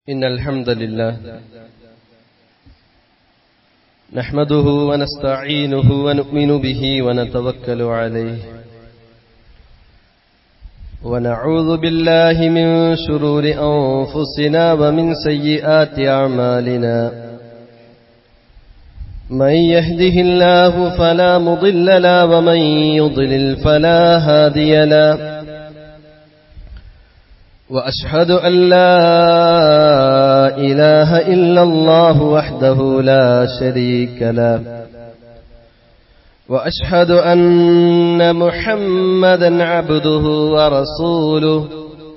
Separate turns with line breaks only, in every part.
إن الحمد لله نحمده ونستعينه ونؤمن به ونتوكل عليه ونعوذ بالله من شرور أنفسنا ومن سيئات أعمالنا من يهده الله فلا مضل له ومن يضلل فلا هادي له وأشهد أن لا إله إلا الله وحده لا شريك له وأشهد أن محمدا عبده ورسوله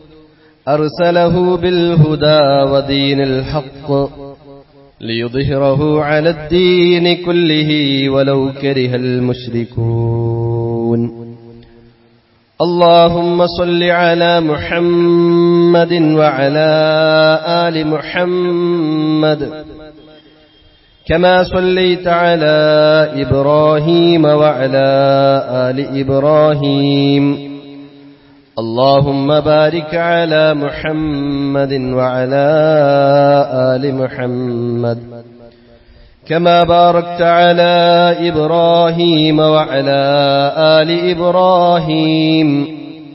أرسله بالهدى ودين الحق ليظهره على الدين كله ولو كره المشركون اللهم صل على محمد وعلى آل محمد كما صليت على إبراهيم وعلى آل إبراهيم اللهم بارك على محمد وعلى آل محمد كما باركت على إبراهيم وعلى آل إبراهيم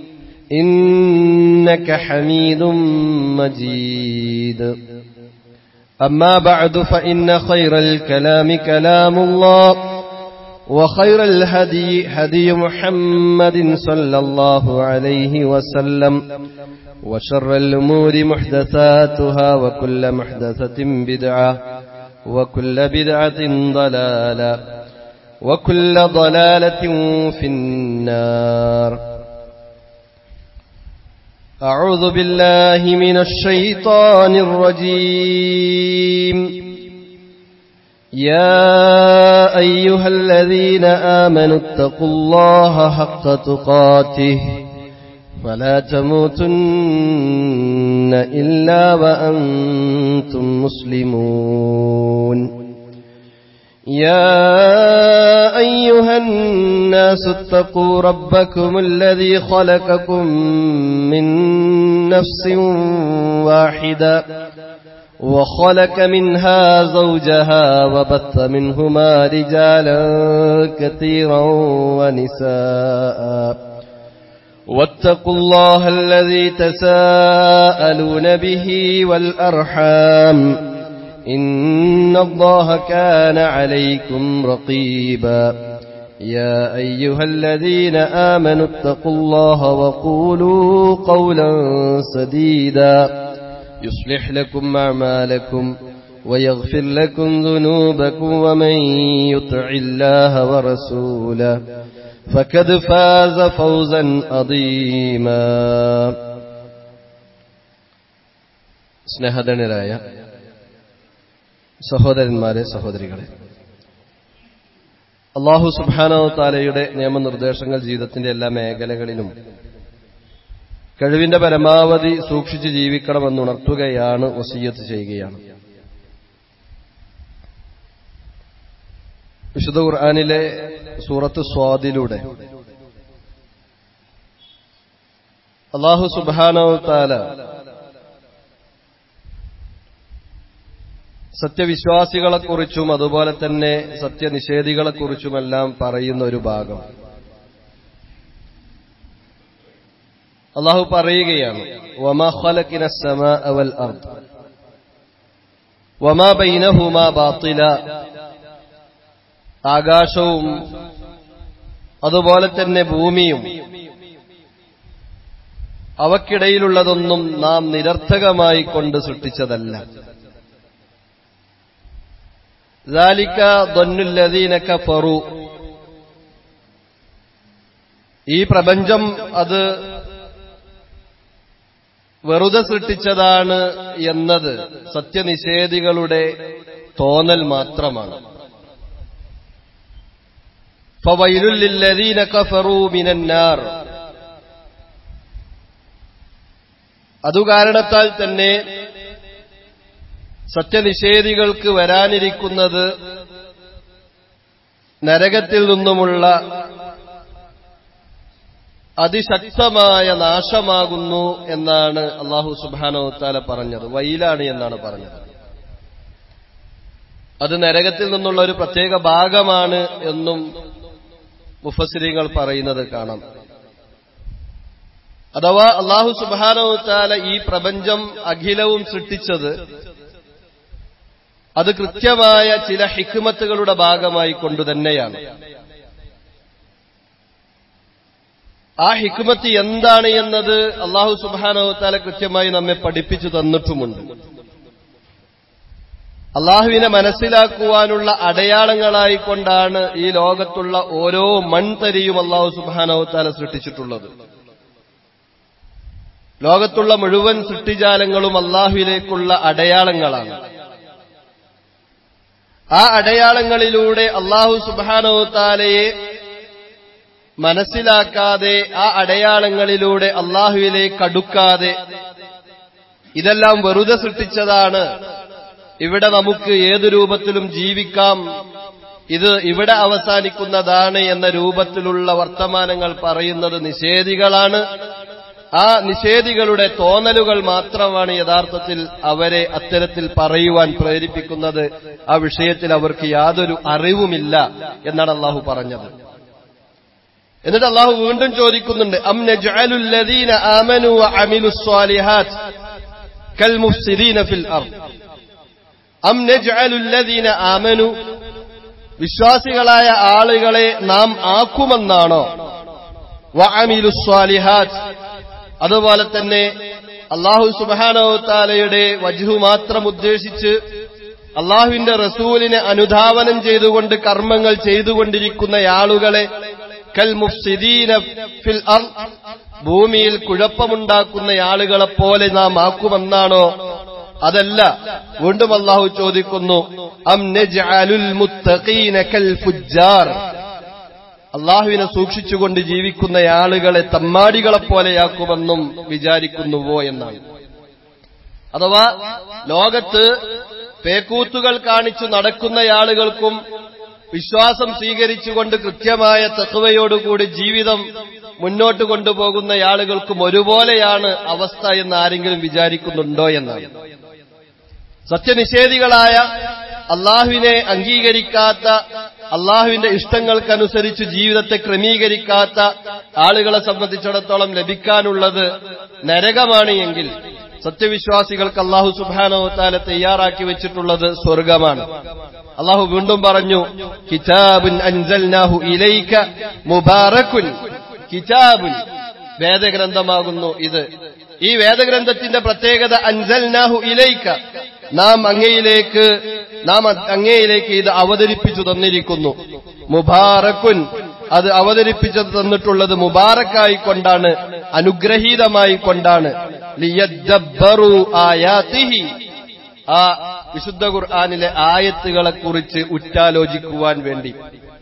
إنك حميد مجيد أما بعد فإن خير الكلام كلام الله وخير الهدي هدي محمد صلى الله عليه وسلم وشر الأمور محدثاتها وكل محدثة بدعة وكل بدعة ضلالة وكل ضلالة في النار أعوذ بالله من الشيطان الرجيم يا أيها الذين آمنوا اتقوا الله حق تقاته ولا تموتن إلا وأنتم مسلمون يا أيها الناس اتقوا ربكم الذي خلقكم من نفس واحدة وخلق منها زوجها وبث منهما رجالا كثيرا ونساء واتقوا الله الذي تساءلون به والأرحام إن الله كان عليكم رقيبا يا أيها الذين آمنوا اتقوا الله وقولوا قولا سديدا يصلح لكم أعمالكم ويغفر لكم ذنوبكم ومن يطع الله ورسوله فقد فاز فوزا عظيما സ്നേഹധനരായ സഹോദരന്മാരെ സഹോദരികളെ അള്ളാഹു സുബാനോ താലയുടെ നിയമനിർദ്ദേശങ്ങൾ ജീവിതത്തിന്റെ എല്ലാ മേഖലകളിലും കഴിവിന്റെ പരമാവധി സൂക്ഷിച്ച് ജീവിക്കണമെന്ന് ഉണർത്തുകയാണ് വസീയത്ത് ചെയ്യുകയാണ് വിശുദ്ധ ഖുർആാനിലെ സൂറത്ത് സ്വാദിലൂടെ അള്ളാഹു സുബാനോ താല സത്യവിശ്വാസികളെക്കുറിച്ചും അതുപോലെ തന്നെ സത്യനിഷേധികളെക്കുറിച്ചുമെല്ലാം പറയുന്ന ഒരു ഭാഗം അള്ളാഹു പറയുകയാണ് ആകാശവും അതുപോലെ തന്നെ ഭൂമിയും അവക്കിടയിലുള്ളതൊന്നും നാം നിരർത്ഥകമായി കൊണ്ട് സൃഷ്ടിച്ചതല്ല ഫറു ഈ പ്രപഞ്ചം അത് വെറുതെ സൃഷ്ടിച്ചതാണ് എന്നത് സത്യനിഷേധികളുടെ തോന്നൽ മാത്രമാണ് അതുകാരണത്താൽ തന്നെ സത്യനിഷേധികൾക്ക് വരാനിരിക്കുന്നത് നരകത്തിൽ നിന്നുമുള്ള അതിശക്തമായ നാശമാകുന്നു എന്നാണ് അള്ളാഹു സുബാനോത്താല പറഞ്ഞത് വൈലാണ് എന്നാണ് പറഞ്ഞത് അത് നരകത്തിൽ നിന്നുള്ള ഒരു പ്രത്യേക ഭാഗമാണ് എന്നും മുഫസിരിങ്ങൾ പറയുന്നത് കാണാം അഥവാ അള്ളാഹു സുബാനോത്താല ഈ പ്രപഞ്ചം അഖിലവും സൃഷ്ടിച്ചത് അത് കൃത്യമായ ചില ഹിക്മത്തുകളുടെ ഭാഗമായി കൊണ്ടുതന്നെയാണ് ആ ഹിക്മത്ത് എന്താണ് എന്നത് അള്ളാഹു സുബാനോത്താല കൃത്യമായി നമ്മെ പഠിപ്പിച്ചു തന്നിട്ടുമുണ്ട് അള്ളാഹുവിനെ മനസ്സിലാക്കുവാനുള്ള അടയാളങ്ങളായിക്കൊണ്ടാണ് ഈ ലോകത്തുള്ള ഓരോ മൺതരിയും അള്ളാഹു സുബാനോത്താല സൃഷ്ടിച്ചിട്ടുള്ളത് ലോകത്തുള്ള മുഴുവൻ സൃഷ്ടിജാലങ്ങളും അള്ളാഹുവിലേക്കുള്ള അടയാളങ്ങളാണ് ആ അടയാളങ്ങളിലൂടെ അള്ളാഹു സുബാനോത്താലയെ മനസ്സിലാക്കാതെ ആ അടയാളങ്ങളിലൂടെ അള്ളാഹുവിലേക്ക് അടുക്കാതെ ഇതെല്ലാം വെറുതെ സൃഷ്ടിച്ചതാണ് ഇവിടെ നമുക്ക് ഏതു രൂപത്തിലും ജീവിക്കാം ഇത് ഇവിടെ അവസാനിക്കുന്നതാണ് എന്ന രൂപത്തിലുള്ള വർത്തമാനങ്ങൾ പറയുന്നത് നിഷേധികളാണ് ആ നിഷേധികളുടെ തോന്നലുകൾ മാത്രമാണ് യഥാർത്ഥത്തിൽ അവരെ അത്തരത്തിൽ പറയുവാൻ പ്രേരിപ്പിക്കുന്നത് ആ വിഷയത്തിൽ അവർക്ക് യാതൊരു അറിവുമില്ല എന്നാണ് അള്ളാഹു പറഞ്ഞത് എന്നിട്ട് അള്ളാഹു വീണ്ടും ചോദിക്കുന്നുണ്ട് അം നജ്അലുല്ലദീന ആമനു വ അമിലുസ്സാലിഹാത്ത് കൽ മുഫ്സിദീന ഫിൽ അർദ് അം നജ്അലുല്ലദീന ആമനു വിശ്വാസികളായ ആളുകളെ നാം ആക്കുമെന്നാണോ വ അമിലുസ്സാലിഹാത്ത് അതുപോലെ തന്നെ അള്ളാഹു സുബാനോത്താലയുടെ വജുഹു മാത്രം ഉദ്ദേശിച്ച് അള്ളാഹുവിന്റെ റസൂലിനെ അനുധാവനം ചെയ്തുകൊണ്ട് കർമ്മങ്ങൾ ചെയ്തുകൊണ്ടിരിക്കുന്ന ആളുകളെ കൽ മുഫ്സിദീന ഫിൽ അർ ഭൂമിയിൽ കുഴപ്പമുണ്ടാക്കുന്ന ആളുകളെ പോലെ നാം ആക്കുമെന്നാണോ അതല്ല വീണ്ടും അള്ളാഹു ചോദിക്കുന്നു അം നജ്അലുൽ മുത്തഖീന കൽ ഫുജ്ജാർ അള്ളാഹുവിനെ സൂക്ഷിച്ചുകൊണ്ട് ജീവിക്കുന്ന ആളുകളെ തമ്മാടികളെപ്പോലെയാക്കുമെന്നും വിചാരിക്കുന്നുവോ എന്നാണ് അഥവാ ലോകത്ത് പേക്കൂത്തുകൾ കാണിച്ചു നടക്കുന്ന ആളുകൾക്കും വിശ്വാസം സ്വീകരിച്ചുകൊണ്ട് കൃത്യമായ തത്വയോടുകൂടി ജീവിതം മുന്നോട്ട് കൊണ്ടുപോകുന്ന ആളുകൾക്കും ഒരുപോലെയാണ് അവസ്ഥ എന്ന് ആരെങ്കിലും വിചാരിക്കുന്നുണ്ടോ എന്നാണ് സത്യനിഷേധികളായ അള്ളാഹുവിനെ അംഗീകരിക്കാത്ത അള്ളാഹുവിന്റെ ഇഷ്ടങ്ങൾക്കനുസരിച്ച് ജീവിതത്തെ ക്രമീകരിക്കാത്ത ആളുകളെ സംബന്ധിച്ചിടത്തോളം ലഭിക്കാനുള്ളത് നരകമാണ് എങ്കിൽ സത്യവിശ്വാസികൾക്ക് അള്ളാഹു സുബാനോ താല തയ്യാറാക്കി വെച്ചിട്ടുള്ളത് സ്വർഗമാണ് അള്ളാഹു വീണ്ടും പറഞ്ഞു കിതാബുൻ അൻസൽനാഹു ഇലൈക മുബാറക്കുൻ കിതാബുൻ വേദഗ്രന്ഥമാകുന്നു ഇത് ഈ വേദഗ്രന്ഥത്തിന്റെ പ്രത്യേകത അൻസൽനാഹു ഇലൈക നാം അങ്ങയിലേക്ക് നാം അങ്ങയിലേക്ക് ഇത് അവതരിപ്പിച്ചു തന്നിരിക്കുന്നു മുബാറക്കുൻ അത് അവതരിപ്പിച്ചു തന്നിട്ടുള്ളത് മുബാറക്കായി കൊണ്ടാണ് അനുഗ്രഹീതമായി കൊണ്ടാണ് ലിയദ്ദബ്ബറു ആയാതിഹി ആ വിശുദ്ധ ഖുർആാനിലെ ആയത്തുകളെ കുറിച്ച് ഉറ്റാലോചിക്കുവാൻ വേണ്ടി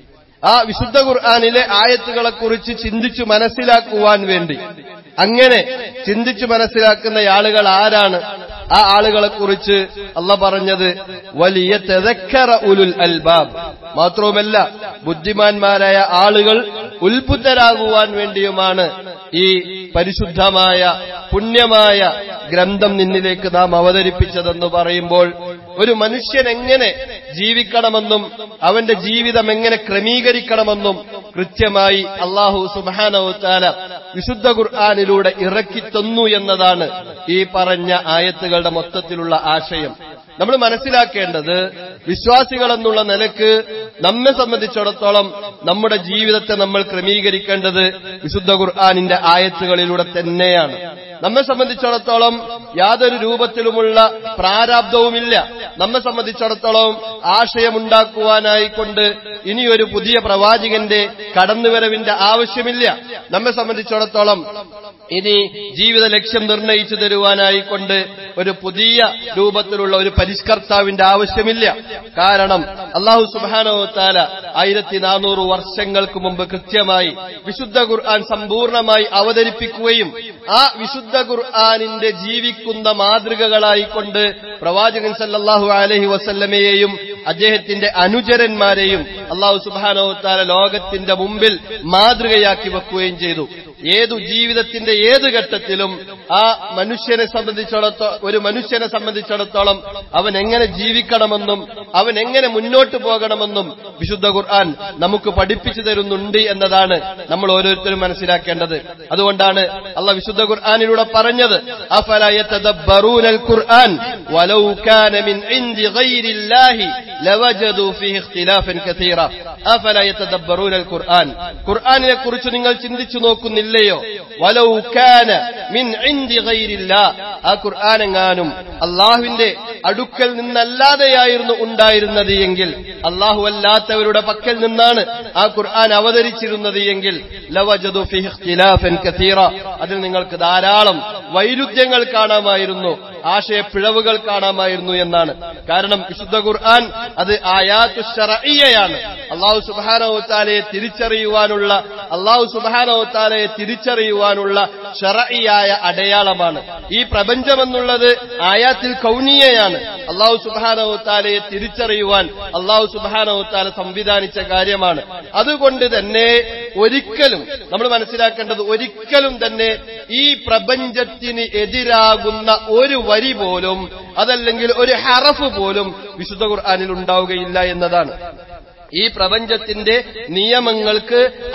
ആ വിശുദ്ധ ഖുർആാനിലെ ആയത്തുകളെ കുറിച്ച് ചിന്തിച്ചു മനസ്സിലാക്കുവാൻ വേണ്ടി അങ്ങനെ ചിന്തിച്ചു മനസ്സിലാക്കുന്ന ആളുകൾ ആരാണ് ആ ആളുകളെ കുറിച്ച് അല്ല പറഞ്ഞത് വലിയ തെതക്കറ ഉലുൽ അൽബാബ് മാത്രവുമല്ല ബുദ്ധിമാന്മാരായ ആളുകൾ ഉത്ബുദ്ധരാകുവാൻ വേണ്ടിയുമാണ് ഈ പരിശുദ്ധമായ പുണ്യമായ ഗ്രന്ഥം നിന്നിലേക്ക് നാം അവതരിപ്പിച്ചതെന്ന് പറയുമ്പോൾ ഒരു മനുഷ്യൻ എങ്ങനെ ജീവിക്കണമെന്നും അവന്റെ ജീവിതം എങ്ങനെ ക്രമീകരിക്കണമെന്നും കൃത്യമായി അള്ളാഹു സുബാനവുത്താല വിശുദ്ധ ഖുർആാനിലൂടെ ഇറക്കി തന്നു എന്നതാണ് ഈ പറഞ്ഞ ആയത്തുകളുടെ മൊത്തത്തിലുള്ള ആശയം നമ്മൾ മനസ്സിലാക്കേണ്ടത് വിശ്വാസികൾ എന്നുള്ള നിലക്ക് നമ്മെ സംബന്ധിച്ചിടത്തോളം നമ്മുടെ ജീവിതത്തെ നമ്മൾ ക്രമീകരിക്കേണ്ടത് വിശുദ്ധ ഖുർആാനിന്റെ ആയത്തുകളിലൂടെ തന്നെയാണ് നമ്മെ സംബന്ധിച്ചിടത്തോളം യാതൊരു രൂപത്തിലുമുള്ള പ്രാരാബ്ദവുമില്ല നമ്മെ സംബന്ധിച്ചിടത്തോളം ആശയമുണ്ടാക്കുവാനായിക്കൊണ്ട് ഇനിയൊരു പുതിയ പ്രവാചകന്റെ കടന്നുവരവിന്റെ ആവശ്യമില്ല നമ്മെ സംബന്ധിച്ചിടത്തോളം ഇനി ജീവിത ലക്ഷ്യം നിർണയിച്ചു തരുവാനായിക്കൊണ്ട് ഒരു പുതിയ രൂപത്തിലുള്ള ഒരു പരിഷ്കർത്താവിന്റെ ആവശ്യമില്ല കാരണം അള്ളാഹു സുബാനോ താല ആയിരത്തി നാനൂറ് വർഷങ്ങൾക്ക് മുമ്പ് കൃത്യമായി വിശുദ്ധ ഖുർആൻ സമ്പൂർണമായി അവതരിപ്പിക്കുകയും ആ വിശുദ്ധ ഖുർആാനിന്റെ ജീവിക്കുന്ന മാതൃകകളായിക്കൊണ്ട് പ്രവാചകൻ സല്ലല്ലാഹു അലഹി വസല്ലമയെയും അദ്ദേഹത്തിന്റെ അനുചരന്മാരെയും അള്ളാഹു സുബാനോത്താല ലോകത്തിന്റെ മുമ്പിൽ മാതൃകയാക്കി വെക്കുകയും ചെയ്തു ഏതു ജീവിതത്തിന്റെ ഏത് ഘട്ടത്തിലും ആ മനുഷ്യനെ സംബന്ധിച്ചിടത്തോളം ഒരു മനുഷ്യനെ സംബന്ധിച്ചിടത്തോളം അവൻ എങ്ങനെ ജീവിക്കണമെന്നും അവൻ എങ്ങനെ മുന്നോട്ട് പോകണമെന്നും വിശുദ്ധ ഖുർആൻ നമുക്ക് പഠിപ്പിച്ചു തരുന്നുണ്ട് എന്നതാണ് നമ്മൾ ഓരോരുത്തരും മനസ്സിലാക്കേണ്ടത് അതുകൊണ്ടാണ് അള്ള വിശുദ്ധ ഖുർആാനിലൂടെ പറഞ്ഞത് അഫല യതദബ്ബറൂനൽ ഖുർആൻ വലൗ കാന മിൻ ഇൻദി ഗൈരില്ലാഹി ലവജദു ഫീഹി ഇഖ്തിലാഫൻ കസീറ അഫല യതദബ്ബറൂനൽ ഖുർആൻ ഖുർആനിനെ കുറിച്ച് നിങ്ങൾ ചിന്തിച്ചു നോക്കുന്നില്ലയോ വലൗ കാന മിൻ ഇൻദി ഗൈരില്ലാ ആ ഖുർആൻ എങ്ങാനും അള്ളാഹുവിന്റെ അടുക്കൽ നിന്നല്ലാതെയായിരുന്നു ഉണ്ടായിരുന്നത് എങ്കിൽ അള്ളാഹു അല്ലാത്തവരുടെ പക്കൽ നിന്നാണ് ആ ഖുർആൻ അവതരിച്ചിരുന്നത് എങ്കിൽ ലവജദു ഫീഹി ഇഖ്തിലാഫൻ കസീറ അതിൽ നിങ്ങൾക്ക് ധാരാളം വൈരുദ്ധ്യങ്ങൾ കാണാമായിരുന്നു ആശയപ്പിഴവുകൾ കാണാമായിരുന്നു എന്നാണ് കാരണം വിശുദ്ധ ഖുർആൻ അത് ആയാത്തു ഷറഇയ്യയാണ് അള്ളാഹു സുബാനോത്താലയെ തിരിച്ചറിയുവാനുള്ള അള്ളാഹു സുബാനോത്താലയെ തിരിച്ചറിയുവാനുള്ള ഷറഇയായ അടയാളമാണ് ഈ പ്രപഞ്ചമെന്നുള്ളത് ആയാത്തിൽ കൗനീയയാണ് അള്ളാഹു സുബാനോത്താലയെ തിരിച്ചറിയുവാൻ അള്ളാഹു സുബാനോത്താല സംവിധാനിച്ച കാര്യമാണ് അതുകൊണ്ട് തന്നെ ഒരിക്കലും നമ്മൾ മനസ്സിലാക്കേണ്ടത് ഒരിക്കലും തന്നെ ഈ പ്രപഞ്ചത്തിന് എതിരാകുന്ന ഒരു വരി പോലും അതല്ലെങ്കിൽ ഒരു ഹറഫ് പോലും വിശുദ്ധ ഖുർആാനിൽ ഉണ്ടാവുകയില്ല എന്നതാണ് ഈ പ്രപഞ്ചത്തിന്റെ നിയമങ്ങൾക്ക്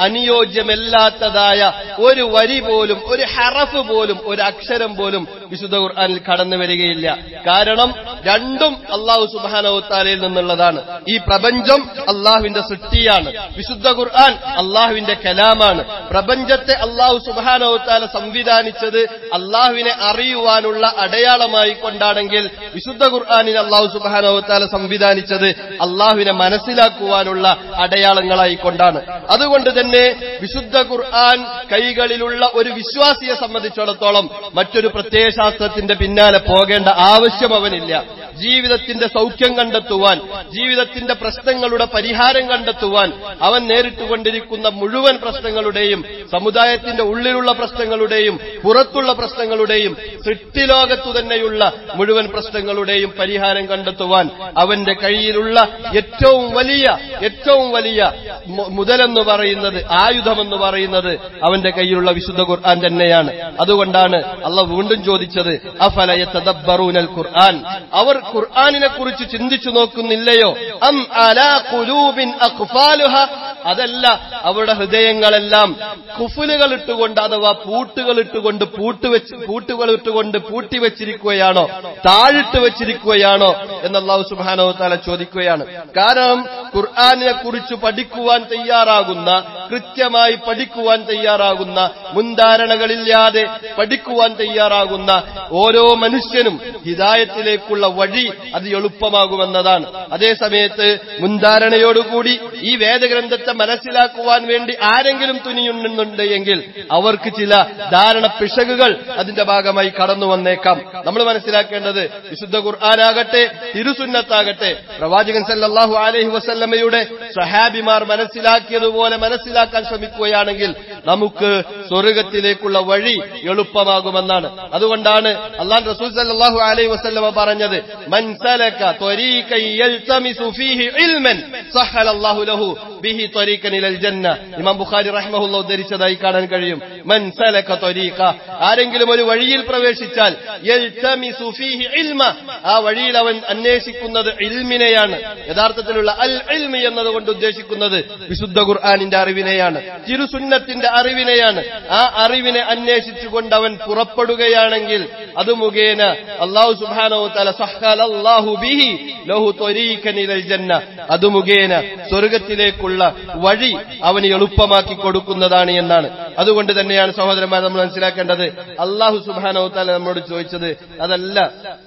അനുയോജ്യമല്ലാത്തതായ ഒരു വരി പോലും ഒരു ഹറഫ് പോലും ഒരു അക്ഷരം പോലും വിശുദ്ധ ഖുർആാനിൽ കടന്നു വരികയില്ല കാരണം രണ്ടും അള്ളാഹു സുബാനവത്താലയിൽ നിന്നുള്ളതാണ് ഈ പ്രപഞ്ചം അള്ളാഹുവിന്റെ സൃഷ്ടിയാണ് വിശുദ്ധ ഖുർആൻ അള്ളാഹുവിന്റെ കലാമാണ് പ്രപഞ്ചത്തെ അള്ളാഹു സുബാനവത്താല സംവിധാനിച്ചത് അള്ളാഹുവിനെ അറിയുവാനുള്ള അടയാളമായി കൊണ്ടാണെങ്കിൽ വിശുദ്ധ ഖുർആാനിൽ അള്ളാഹു സുബാനവത്താല സംവിധാനിച്ചത് അള്ളാഹുവിനെ മനസ്സിലാക്കുവാനുള്ള അടയാളങ്ങളായി കൊണ്ടാണ് അതുകൊണ്ട് തന്നെ വിശുദ്ധ ഖുർആൻ കൈകളിലുള്ള ഒരു വിശ്വാസിയെ സംബന്ധിച്ചിടത്തോളം മറ്റൊരു പ്രത്യയശാസ്ത്രത്തിന്റെ പിന്നാലെ പോകേണ്ട ആവശ്യം അവനില്ല ജീവിതത്തിന്റെ സൗഖ്യം കണ്ടെത്തുവാൻ ജീവിതത്തിന്റെ പ്രശ്നങ്ങളുടെ പരിഹാരം കണ്ടെത്തുവാൻ അവൻ നേരിട്ടുകൊണ്ടിരിക്കുന്ന മുഴുവൻ പ്രശ്നങ്ങളുടെയും സമുദായത്തിന്റെ ഉള്ളിലുള്ള പ്രശ്നങ്ങളുടെയും പുറത്തുള്ള പ്രശ്നങ്ങളുടെയും സൃഷ്ടിലോകത്തു തന്നെയുള്ള മുഴുവൻ പ്രശ്നങ്ങളുടെയും പരിഹാരം കണ്ടെത്തുവാൻ അവന്റെ കയ്യിലുള്ള ഏറ്റവും വലിയ ഏറ്റവും വലിയ മു- മുതലെന്ന് പറയുന്നത് ആയുധമെന്ന് പറയുന്നത് അവന്റെ കയ്യിലുള്ള വിശുദ്ധ ഖുർആൻ തന്നെയാണ് അതുകൊണ്ടാണ് അള്ള വീണ്ടും ചോദിച്ചത് അഫലയ തദബ്ബറൂനൽ ഖുർആൻ അവർ ഖുർആനിനെ കുറിച്ച് ചിന്തിച്ചു നോക്കുന്നില്ലയോ അം അലാ ഖുലൂബിൻ അഖ്ഫാലുഹ അതല്ല അവരുടെ ഹൃദയങ്ങളെല്ലാം കുഫുലുകൾ ഇട്ടുകൊണ്ട് അഥവാ പൂട്ടുകൾ ഇട്ടുകൊണ്ട് പൂട്ടുവെച്ച് പൂട്ടുകൾ ഇട്ടുകൊണ്ട് പൂട്ടി വെച്ചിരിക്കുകയാണോ താഴിട്ട് വെച്ചിരിക്കുകയാണോ എന്ന് അള്ളാഹു സുബാനോ താല ചോദിക്കുകയാണ് കാരണം ഖുർആാനിനെ കുറിച്ച് പഠിക്കുവാൻ തയ്യാറാകുന്ന കൃത്യമായി പഠിക്കുവാൻ തയ്യാറാകുന്ന മുൻധാരണകളില്ലാതെ പഠിക്കുവാൻ തയ്യാറാകുന്ന ഓരോ മനുഷ്യനും ഹിദായത്തിലേക്കുള്ള വഴി അത് എളുപ്പമാകുമെന്നതാണ് അതേ സമയത്ത് മുൻധാരണയോടുകൂടി ഈ വേദഗ്രന്ഥത്തെ മനസ്സിലാക്കുവാൻ വേണ്ടി ആരെങ്കിലും തുനിയുന്നുണ്ട് എങ്കിൽ അവർക്ക് ചില ധാരണ പിശകുകൾ അതിന്റെ ഭാഗമായി കടന്നു വന്നേക്കാം നമ്മൾ മനസ്സിലാക്കേണ്ടത് വിശുദ്ധ ഖുർആാനാകട്ടെ തിരുസുന്നത്താകട്ടെ പ്രവാചകൻ സല്ലല്ലാഹു അലൈഹി വസല്ലമയുടെ സഹാബിമാർ മനസ്സിലാക്കിയതുപോലെ മനസ്സിലാക്കാൻ ശ്രമിക്കുകയാണെങ്കിൽ നമുക്ക് സ്വർഗത്തിലേക്കുള്ള വഴി എളുപ്പമാകുമെന്നാണ് അതുകൊണ്ടാണ് അള്ളാൻ റസൂൽ സല്ലല്ലാഹു അലൈഹി വസല്ലമ പറഞ്ഞത് മൻ സലക ത്വരീകൻ യൽതമിസു ഫീഹി ഇൽമൻ സഹലല്ലാഹു ലഹു ബിഹി ത്വരീകൻ ഇലൽ ജന്ന ഇമാം ബുഖാരി റഹ്മഹുല്ലാഹ് ഉദ്ധരിച്ചതായി കാണാൻ കഴിയും മൻ സലക ത്വരീക ആരെങ്കിലും ഒരു വഴിയിൽ പ്രവേശിച്ചാൽ യൽതമിസു ഫീഹി ഇൽമ ആ വഴിയിൽ അവൻ അന്വേഷിക്കുന്നത് ഇൽമിനെയാണ് യഥാർത്ഥത്തിലുള്ള അൽ ഇൽമി എന്നതുകൊണ്ട് ഉദ്ദേശിക്കുന്നത് വിശുദ്ധ ഖുർആാനിന്റെ അറിവിനെയാണ് തിരുസുന്നത്തിന്റെ അറിവിനെയാണ് ആ അറിവിനെ അന്വേഷിച്ചുകൊണ്ട് അവൻ പുറപ്പെടുകയാണെങ്കിൽ അത് മുഖേന അള്ളാഹു സുബാനോ തല സഹലല്ലാഹു ബിഹി ലഹു ത്വരീകൻ ഇലൽ ജന്ന അത് മുഖേന സ്വർഗത്തിലേക്കുള്ള വഴി അവന് എളുപ്പമാക്കി കൊടുക്കുന്നതാണ് എന്നാണ് അതുകൊണ്ട് തന്നെയാണ് സഹോദരന്മാർ നമ്മൾ മനസ്സിലാക്കേണ്ടത് അള്ളാഹു സുബാനോ തല നമ്മോട് ചോദിച്ചത് അതല്ല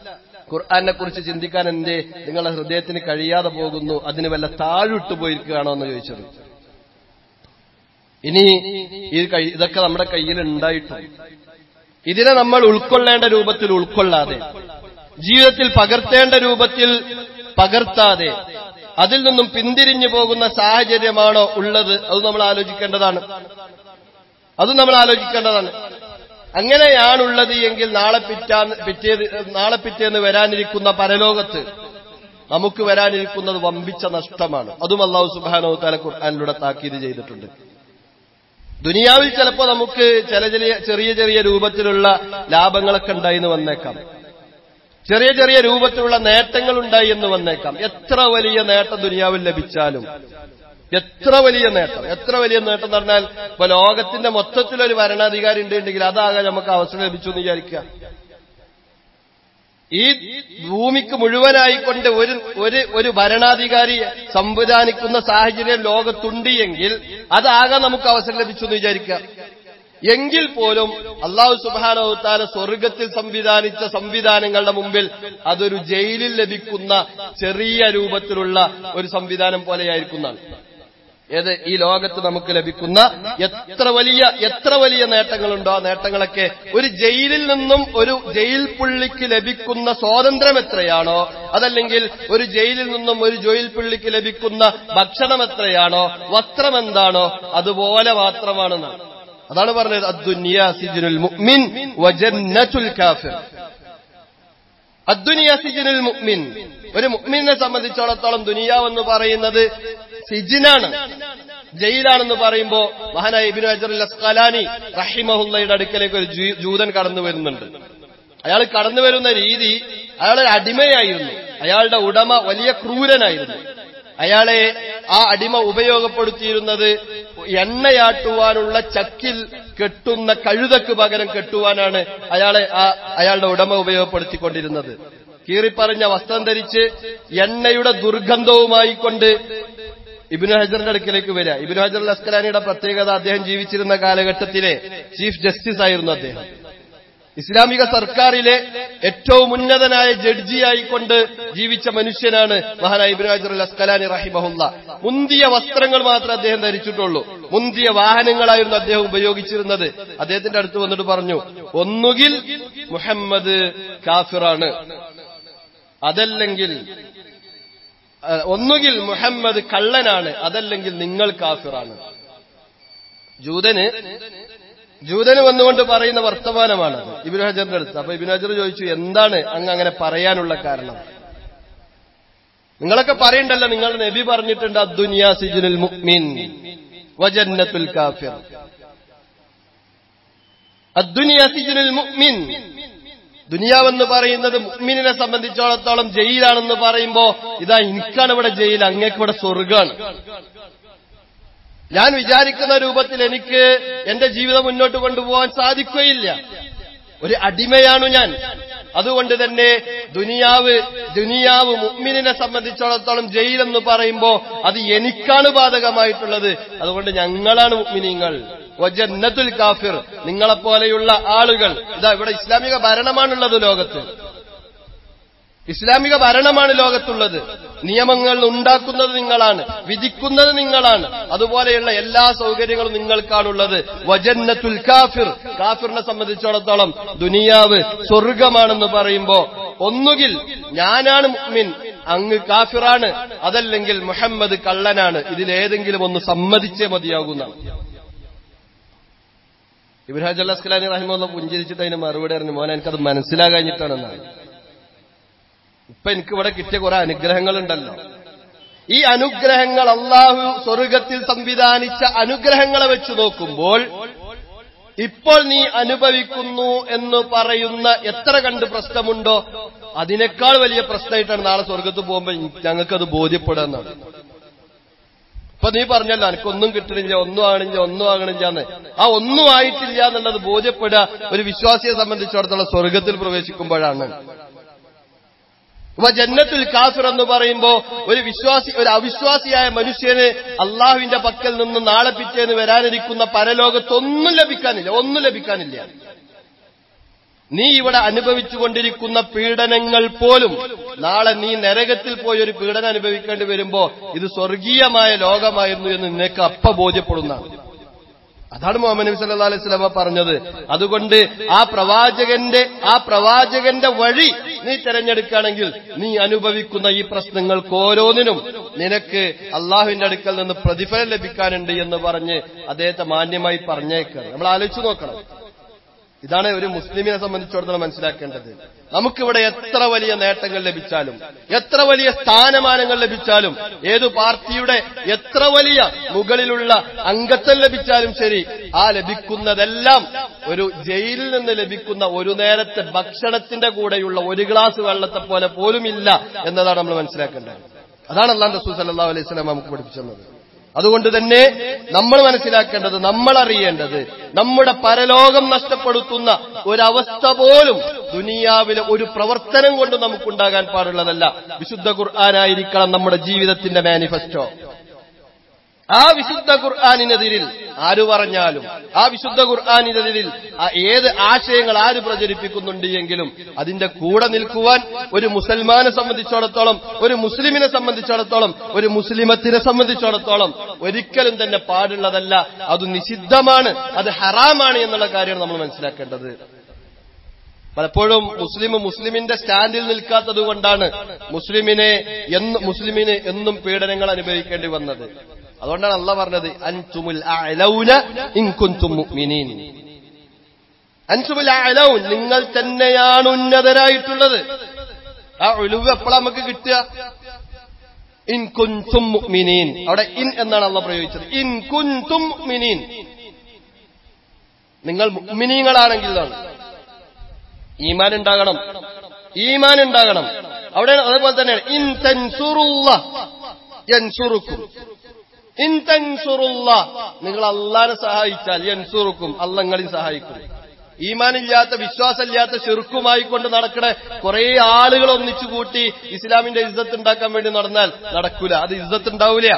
ഖുർആാനെ കുറിച്ച് ചിന്തിക്കാൻ എന്തേ നിങ്ങളുടെ ഹൃദയത്തിന് കഴിയാതെ പോകുന്നു അതിന് വല്ല താഴിട്ട് പോയിരിക്കുകയാണോ എന്ന് ചോദിച്ചത് ഇനി ഈ കൈ- ഇതൊക്കെ നമ്മുടെ കയ്യിൽ ഉണ്ടായിട്ടും ഇതിനെ നമ്മൾ ഉൾക്കൊള്ളേണ്ട രൂപത്തിൽ ഉൾക്കൊള്ളാതെ ജീവിതത്തിൽ പകർത്തേണ്ട രൂപത്തിൽ പകർത്താതെ അതിൽ നിന്നും പിന്തിരിഞ്ഞു പോകുന്ന സാഹചര്യമാണോ ഉള്ളത് അത് നമ്മൾ ആലോചിക്കേണ്ടതാണ് അത് നമ്മൾ ആലോചിക്കേണ്ടതാണ് അങ്ങനെയാണുള്ളത് എങ്കിൽ നാളെ പിറ്റാന്ന് പിറ്റേത് നാളെ പിറ്റേന്ന് വരാനിരിക്കുന്ന പരലോകത്ത് നമുക്ക് വരാനിരിക്കുന്നത് വമ്പിച്ച നഷ്ടമാണ് അതും അള്ളാഹു സുബാനോ തല ഖുർആാനിലൂടെ താക്കീത് ചെയ്തിട്ടുണ്ട് ദുനിയാവിൽ ചിലപ്പോൾ നമുക്ക് ചില ചെറിയ ചെറിയ ചെറിയ രൂപത്തിലുള്ള ലാഭങ്ങളൊക്കെ ഉണ്ടായി എന്ന് വന്നേക്കാം ചെറിയ ചെറിയ രൂപത്തിലുള്ള നേട്ടങ്ങൾ ഉണ്ടായി എന്ന് വന്നേക്കാം എത്ര വലിയ നേട്ടം ദുനിയാവിൽ ലഭിച്ചാലും എത്ര വലിയ നേട്ടം എത്ര വലിയ നേട്ടം എന്ന് പറഞ്ഞാൽ ഇപ്പൊ ലോകത്തിന്റെ മൊത്തത്തിലൊരു ഭരണാധികാരി ഉണ്ടെങ്കിൽ അതാകാൻ നമുക്ക് അവസരം ലഭിച്ചു എന്ന് വിചാരിക്കുക ഈ ഭൂമിക്ക് മുഴുവനായിക്കൊണ്ട് ഒരു ഒരു ഒരു ഭരണാധികാരി സംവിധാനിക്കുന്ന സാഹചര്യം ലോകത്തുണ്ട് എങ്കിൽ അതാകാൻ നമുക്ക് അവസരം ലഭിച്ചു എന്ന് വിചാരിക്കുക എങ്കിൽ പോലും അള്ളാഹു സുബാനവത്താല സ്വർഗത്തിൽ സംവിധാനിച്ച സംവിധാനങ്ങളുടെ മുമ്പിൽ അതൊരു ജയിലിൽ ലഭിക്കുന്ന ചെറിയ രൂപത്തിലുള്ള ഒരു സംവിധാനം പോലെയായിരിക്കുന്നതാണ് ഏത് ഈ ലോകത്ത് നമുക്ക് ലഭിക്കുന്ന എത്ര വലിയ എത്ര വലിയ നേട്ടങ്ങളുണ്ടോ ആ നേട്ടങ്ങളൊക്കെ ഒരു ജയിലിൽ നിന്നും ഒരു ജയിൽ പുള്ളിക്ക് ലഭിക്കുന്ന സ്വാതന്ത്ര്യം എത്രയാണോ അതല്ലെങ്കിൽ ഒരു ജയിലിൽ നിന്നും ഒരു ജയിൽ പുള്ളിക്ക് ലഭിക്കുന്ന ഭക്ഷണം എത്രയാണോ വസ്ത്രം എന്താണോ അതുപോലെ മാത്രമാണെന്നാണ് അതാണ് പറഞ്ഞത് അദ്ദുനിയ സിജുനുൽ മുഅ്മിൻ വജന്നത്തുൽ കാഫിർ അദ്ദുനിയ സിജുനുൽ മുഅ്മിൻ ഒരു മുഅ്മിനെ സംബന്ധിച്ചിടത്തോളം ദുനിയാവെന്ന് പറയുന്നത് സിജിനാണ് ജയിലാണെന്ന് പറയുമ്പോ മഹാനായ ഇബിനു അജറുൽ അസ്കലാനി റഹിമഹുല്ലയുടെ അടുക്കലേക്ക് ഒരു ജൂ- ജൂതൻ കടന്നു വരുന്നുണ്ട് അയാൾ കടന്നു വരുന്ന രീതി അയാളൊരു അടിമയായിരുന്നു അയാളുടെ ഉടമ വലിയ ക്രൂരനായിരുന്നു അയാളെ ആ അടിമ ഉപയോഗപ്പെടുത്തിയിരുന്നത് എണ്ണയാട്ടുവാനുള്ള ചക്കിൽ കെട്ടുന്ന കഴുതക്ക് പകരം കെട്ടുവാനാണ് അയാളെ ആ അയാളുടെ ഉടമ ഉപയോഗപ്പെടുത്തിക്കൊണ്ടിരുന്നത് കീറിപ്പറഞ്ഞ വസ്ത്രം ധരിച്ച് എണ്ണയുടെ ദുർഗന്ധവുമായി കൊണ്ട് ഇബിനു ഹജറിന്റെ അടുക്കിലേക്ക് വരിക ഇബിനു ഹജർ അൽ അസ്കലാനിയുടെ പ്രത്യേകത അദ്ദേഹം ജീവിച്ചിരുന്ന കാലഘട്ടത്തിലെ ചീഫ് ജസ്റ്റിസ് ആയിരുന്നു അദ്ദേഹം ഇസ്ലാമിക സർക്കാരിലെ ഏറ്റവും ഉന്നതനായ ജഡ്ജിയായിക്കൊണ്ട് ജീവിച്ച മനുഷ്യനാണ് മഹാനായ ഇബ്രാഹിം ഹജർ അൽ അസ്കലാനി റഹിമഹുല്ല മുന്തിയ വസ്ത്രങ്ങൾ മാത്രമേ അദ്ദേഹം ധരിച്ചിട്ടുള്ളൂ മുന്തിയ വാഹനങ്ങളായിരുന്നു അദ്ദേഹം ഉപയോഗിച്ചിരുന്നത് അദ്ദേഹത്തിന്റെ അടുത്ത് വന്നിട്ട് പറഞ്ഞു ഒന്നുകിൽ മുഹമ്മദ് കാഫിറാണ് അതല്ലെങ്കിൽ ആ, ഒന്നുകിൽ മുഹമ്മദ് കള്ളനാണ് അതല്ലെങ്കിൽ നിങ്ങൾ കാഫിറാണ് ജൂതന് ജൂതന് വന്നുകൊണ്ട് പറയുന്ന വർത്തമാനമാണ് ഇബിൻ ഹജറിന്റെ അടുത്ത് അപ്പൊ ഇബിൻ ഹജർ ചോദിച്ചു എന്താണ് അങ്ങ് അങ്ങനെ പറയാനുള്ള കാരണം നിങ്ങളൊക്കെ പറയണ്ടല്ലോ നിങ്ങളുടെ നബി പറഞ്ഞിട്ടുണ്ട് അദ്ദുനിയാ സിജുനുൽ മുഅ്മിൻ വജന്നത്തുൽ കാഫിർ അദ്ദുനിയാ സിജുനുൽ മുഅ്മിൻ ദുനിയാവെന്ന് പറയുന്നത് മുഅ്മിനെ സംബന്ധിച്ചിടത്തോളം ജയിലാണെന്ന് പറയുമ്പോ ഇതാ എനിക്കാണ് ഇവിടെ ജയിൽ അങ്ങേക്ക് ഇവിടെ സ്വർഗാണ് ഞാൻ വിചാരിക്കുന്ന രൂപത്തിൽ എനിക്ക് എന്റെ ജീവിതം മുന്നോട്ട് കൊണ്ടുപോകാൻ സാധിക്കുകയില്ല ഒരു അടിമയാണു ഞാൻ അതുകൊണ്ട് തന്നെ ദുനിയാവ് ദുനിയാവ് മുഅ്മിനെ സംബന്ധിച്ചിടത്തോളം ജയിലെന്ന് പറയുമ്പോ അത് എനിക്കാണ് ബാധകമായിട്ടുള്ളത് അതുകൊണ്ട് ഞങ്ങളാണ് മുഅ്മിനീങ്ങൾ വജന്നത്തുൽ കാഫിർ നിങ്ങളെപ്പോലെയുള്ള ആളുകൾ ഇതാ ഇവിടെ ഇസ്ലാമിക ഭരണമാണുള്ളത് ലോകത്ത് ഇസ്ലാമിക ഭരണമാണ് ലോകത്തുള്ളത് നിയമങ്ങൾ ഉണ്ടാക്കുന്നത് നിങ്ങളാണ് വിധിക്കുന്നത് നിങ്ങളാണ് അതുപോലെയുള്ള എല്ലാ സൗകര്യങ്ങളും നിങ്ങൾക്കാണുള്ളത് വജന്നത്തുൽ കാഫിർ കാഫിറിനെ സംബന്ധിച്ചിടത്തോളം ദുനിയാവ് സ്വർഗമാണെന്ന് പറയുമ്പോ ഒന്നുകിൽ ഞാനാണ് മുഅ്മിൻ അങ്ങ് കാഫിറാണ് അതല്ലെങ്കിൽ മുഹമ്മദ് കള്ളനാണ് ഇതിലേതെങ്കിലും ഒന്ന് സമ്മതിച്ചേ മതിയാകുന്നതാണ് ഇബ്രാഹിം അല്ലാസ്കലാനി റഹിമുള്ള പുഞ്ചിരിച്ചിട്ട് അതിന് മറുപടി അറിഞ്ഞു മോനെ എനിക്കത് മനസ്സിലാകാഞ്ഞിട്ടാണെന്നാണ് ഇപ്പൊ എനിക്ക് ഇവിടെ കിട്ടിയ കുറെ അനുഗ്രഹങ്ങളുണ്ടല്ലോ ഈ അനുഗ്രഹങ്ങൾ അള്ളാഹു സ്വർഗത്തിൽ സംവിധാനിച്ച അനുഗ്രഹങ്ങളെ വെച്ച് നോക്കുമ്പോൾ ഇപ്പോൾ നീ അനുഭവിക്കുന്നു എന്ന് പറയുന്ന എത്ര കണ്ട് പ്രശ്നമുണ്ടോ അതിനേക്കാൾ വലിയ പ്രശ്നമായിട്ടാണ് നാളെ സ്വർഗത്ത് പോകുമ്പോൾ ഞങ്ങൾക്കത് ബോധ്യപ്പെടാന്നാണ് ഇപ്പൊ നീ പറഞ്ഞല്ലോ എനിക്കൊന്നും കിട്ടണില്ല ഒന്നും ആകണില്ല ഒന്നും ആകണില്ല എന്ന് ആ ഒന്നും ആയിട്ടില്ല എന്നുള്ളത് ബോധ്യപ്പെടുക ഒരു വിശ്വാസിയെ സംബന്ധിച്ചിടത്തോളം സ്വർഗത്തിൽ പ്രവേശിക്കുമ്പോഴാണ് അപ്പൊ ജന്നത്തുൽ കാഫിർ എന്ന് പറയുമ്പോ ഒരു വിശ്വാസി ഒരു അവിശ്വാസിയായ മനുഷ്യന് അള്ളാഹുവിന്റെ പക്കൽ നിന്ന് നാളെ പിറ്റേന്ന് വരാനിരിക്കുന്ന പരലോകത്തൊന്നും ലഭിക്കാനില്ല ഒന്നും ലഭിക്കാനില്ല നീ ഇവിടെ അനുഭവിച്ചുകൊണ്ടിരിക്കുന്ന പീഡനങ്ങൾ പോലും നാളെ നീ നരകത്തിൽ പോയി ഒരു പീഡനം അനുഭവിക്കേണ്ടി വരുമ്പോ ഇത് സ്വർഗീയമായ ലോകമായിരുന്നു എന്ന് നിനക്ക് അപ്പ ബോധ്യപ്പെടുന്നതാണ് അതാണ് മുഹമ്മദ് നബി സല്ലാ അലൈഹി സ്വലമ പറഞ്ഞത് അതുകൊണ്ട് ആ പ്രവാചകന്റെ ആ പ്രവാചകന്റെ വഴി നീ തിരഞ്ഞെടുക്കുകയാണെങ്കിൽ നീ അനുഭവിക്കുന്ന ഈ പ്രശ്നങ്ങൾക്ക് ഓരോന്നിനും നിനക്ക് അള്ളാഹുവിന്റെ അടുക്കൽ നിന്ന് പ്രതിഫലം ലഭിക്കാനുണ്ട് എന്ന് പറഞ്ഞ് അദ്ദേഹത്തെ മാന്യമായി പറഞ്ഞേക്കാണ് നമ്മൾ ആലോചിച്ചു നോക്കണം ഇതാണ് ഒരു മുസ്ലിമിനെ സംബന്ധിച്ചിടത്തോളം മനസ്സിലാക്കേണ്ടത് നമുക്കിവിടെ എത്ര വലിയ നേട്ടങ്ങൾ ലഭിച്ചാലും എത്ര വലിയ സ്ഥാനമാനങ്ങൾ ലഭിച്ചാലും ഏതു പാർട്ടിയുടെ എത്ര വലിയ മുകളിലുള്ള അംഗത്വം ലഭിച്ചാലും ശരി ആ ലഭിക്കുന്നതെല്ലാം ഒരു ജയിലിൽ നിന്ന് ലഭിക്കുന്ന ഒരു നേരത്തെ ഭക്ഷണത്തിന്റെ കൂടെയുള്ള ഒരു ഗ്ലാസ് വെള്ളത്തെ പോലെ പോലുമില്ല എന്നതാണ് നമ്മൾ മനസ്സിലാക്കേണ്ടത് അതാണ് അള്ളാൻ റസൂൽ സല്ലല്ലാഹു അലൈഹി സ്വലാം നമുക്ക് പഠിപ്പിച്ചത് അതുകൊണ്ട് തന്നെ നമ്മൾ മനസ്സിലാക്കേണ്ടത് നമ്മൾ അറിയേണ്ടത് നമ്മുടെ പരലോകം നഷ്ടപ്പെടുത്തുന്ന ഒരവസ്ഥ പോലും ദുനിയാവിലെ ഒരു പ്രവർത്തനം കൊണ്ട് നമുക്കുണ്ടാകാൻ പാടുള്ളതല്ല വിശുദ്ധ ഖുർആനായിരിക്കണം നമ്മുടെ ജീവിതത്തിന്റെ മാനിഫെസ്റ്റോ ആ വിശുദ്ധ ഖുർആാനിനെതിരിൽ ആര് പറഞ്ഞാലും ആ വിശുദ്ധ ഖുർആാനിനെതിരിൽ ആ ഏത് ആശയങ്ങൾ ആര് പ്രചരിപ്പിക്കുന്നുണ്ട് എങ്കിലും അതിന്റെ കൂടെ നിൽക്കുവാൻ ഒരു മുസൽമാനെ സംബന്ധിച്ചിടത്തോളം ഒരു മുസ്ലിമിനെ സംബന്ധിച്ചിടത്തോളം ഒരു മുസ്ലിമത്തിനെ സംബന്ധിച്ചിടത്തോളം ഒരിക്കലും തന്നെ പാടുള്ളതല്ല അത് നിഷിദ്ധമാണ് അത് ഹറാമാണ് എന്നുള്ള കാര്യമാണ് നമ്മൾ മനസ്സിലാക്കേണ്ടത് പലപ്പോഴും മുസ്ലിം മുസ്ലിമിന്റെ സ്റ്റാൻഡിൽ നിൽക്കാത്തത് കൊണ്ടാണ് മുസ്ലിമിനെ എന്ന് മുസ്ലിമിന് എന്നും പീഡനങ്ങൾ അനുഭവിക്കേണ്ടി വന്നത് അതുകൊണ്ടാണ് അല്ല പറഞ്ഞത് അൻതുമുൽ അഅലൗന ഇൻ കുൻതും മുഅ്മിനീൻ അൻതുമുൽ അഅലൗൻ നിങ്ങൾ തന്നെയാണ് ഉന്നതരായിട്ടുള്ളത് ആ ഒഴിവ് എപ്പോഴാ നമുക്ക് കിട്ടുക ഇൻ കുൻതും മുഅ്മിനീൻ അവിടെ ഇൻ എന്നാണ് അല്ല പ്രയോഗിച്ചത് ഇൻ കുൻതും മുഅ്മിനീൻ നിങ്ങൾ മുഅ്മിനീങ്ങളാണെങ്കിൽ എന്നാണ് ഈമാൻ ഉണ്ടാകണം ഈമാൻ ഉണ്ടാകണം അവിടെ അതേപോലെ തന്നെയാണ് ഇൻ തൻസുറുള്ള യൻസുറുക്കും ഇൻ തൻസുറുള്ള നിങ്ങൾ അള്ളാനെ സഹായിച്ചാൽ യൻസുറുക്കും അള്ളങ്ങളെയും സഹായിക്കും ഈമാനില്ലാത്ത വിശ്വാസമില്ലാത്ത ചെറുക്കുമായി കൊണ്ട് നടക്കണ കുറെ ആളുകൾ ഒന്നിച്ചു കൂട്ടി ഇസ്ലാമിന്റെ ഇജ്ജത്ത് ഉണ്ടാക്കാൻ വേണ്ടി നടന്നാൽ നടക്കൂല അത് ഇജ്ജത്ത് ഉണ്ടാവൂല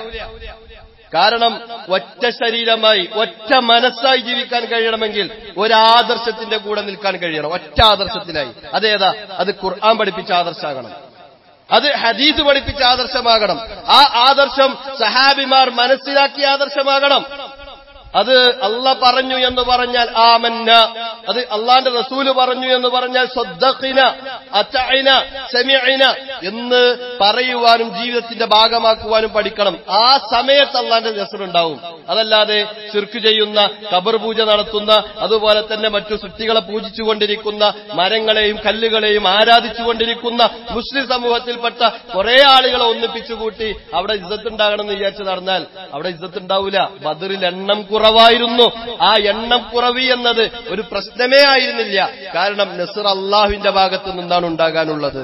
കാരണം ഒറ്റ ശരീരമായി ഒറ്റ മനസ്സായി ജീവിക്കാൻ കഴിയണമെങ്കിൽ ഒരാദർശത്തിന്റെ കൂടെ നിൽക്കാൻ കഴിയണം ഒറ്റ ആദർശത്തിനായി അതേതാ അത് ഖുർആൻ പഠിപ്പിച്ച ആദർശമാകണം അത് ഹദീസ് പഠിപ്പിച്ച ആദർശമാകണം ആ ആദർശം സഹാബിമാർ മനസ്സിലാക്കിയ ആദർശമാകണം അത് അല്ല പറഞ്ഞു എന്ന് പറഞ്ഞാൽ ആമന്ന അത് അള്ളാന്റെ റസൂല് പറഞ്ഞു എന്ന് പറഞ്ഞാൽ സ്വദ്ദഖിന അത്തഇന സമിഇന എന്ന് പറയുവാനും ജീവിതത്തിന്റെ ഭാഗമാക്കുവാനും പഠിക്കണം ആ സമയത്ത് അള്ളാന്റെ രസറുണ്ടാവും അതല്ലാതെ ചുർക്ക് ചെയ്യുന്ന കബർ പൂജ നടത്തുന്ന അതുപോലെ തന്നെ മറ്റു സൃഷ്ടികളെ പൂജിച്ചുകൊണ്ടിരിക്കുന്ന മരങ്ങളെയും കല്ലുകളെയും ആരാധിച്ചുകൊണ്ടിരിക്കുന്ന മുസ്ലിം സമൂഹത്തിൽപ്പെട്ട കുറെ ആളുകളെ ഒന്നിപ്പിച്ചുകൂട്ടി അവിടെ ഇജ്ജത്ത് ഉണ്ടാകണം എന്ന് വിചാരിച്ച് നടന്നാൽ അവിടെ ഇജ്ജത്ത് ഉണ്ടാവില്ല ബദറിൽ എണ്ണം കുറവായിരുന്നു ആ എണ്ണം കുറവ് എന്നത് ഒരു പ്രശ്നമേ ആയിരുന്നില്ല കാരണം നസർ അള്ളാഹുവിന്റെ ഭാഗത്ത് നിന്നാണ് ഉണ്ടാകാനുള്ളത്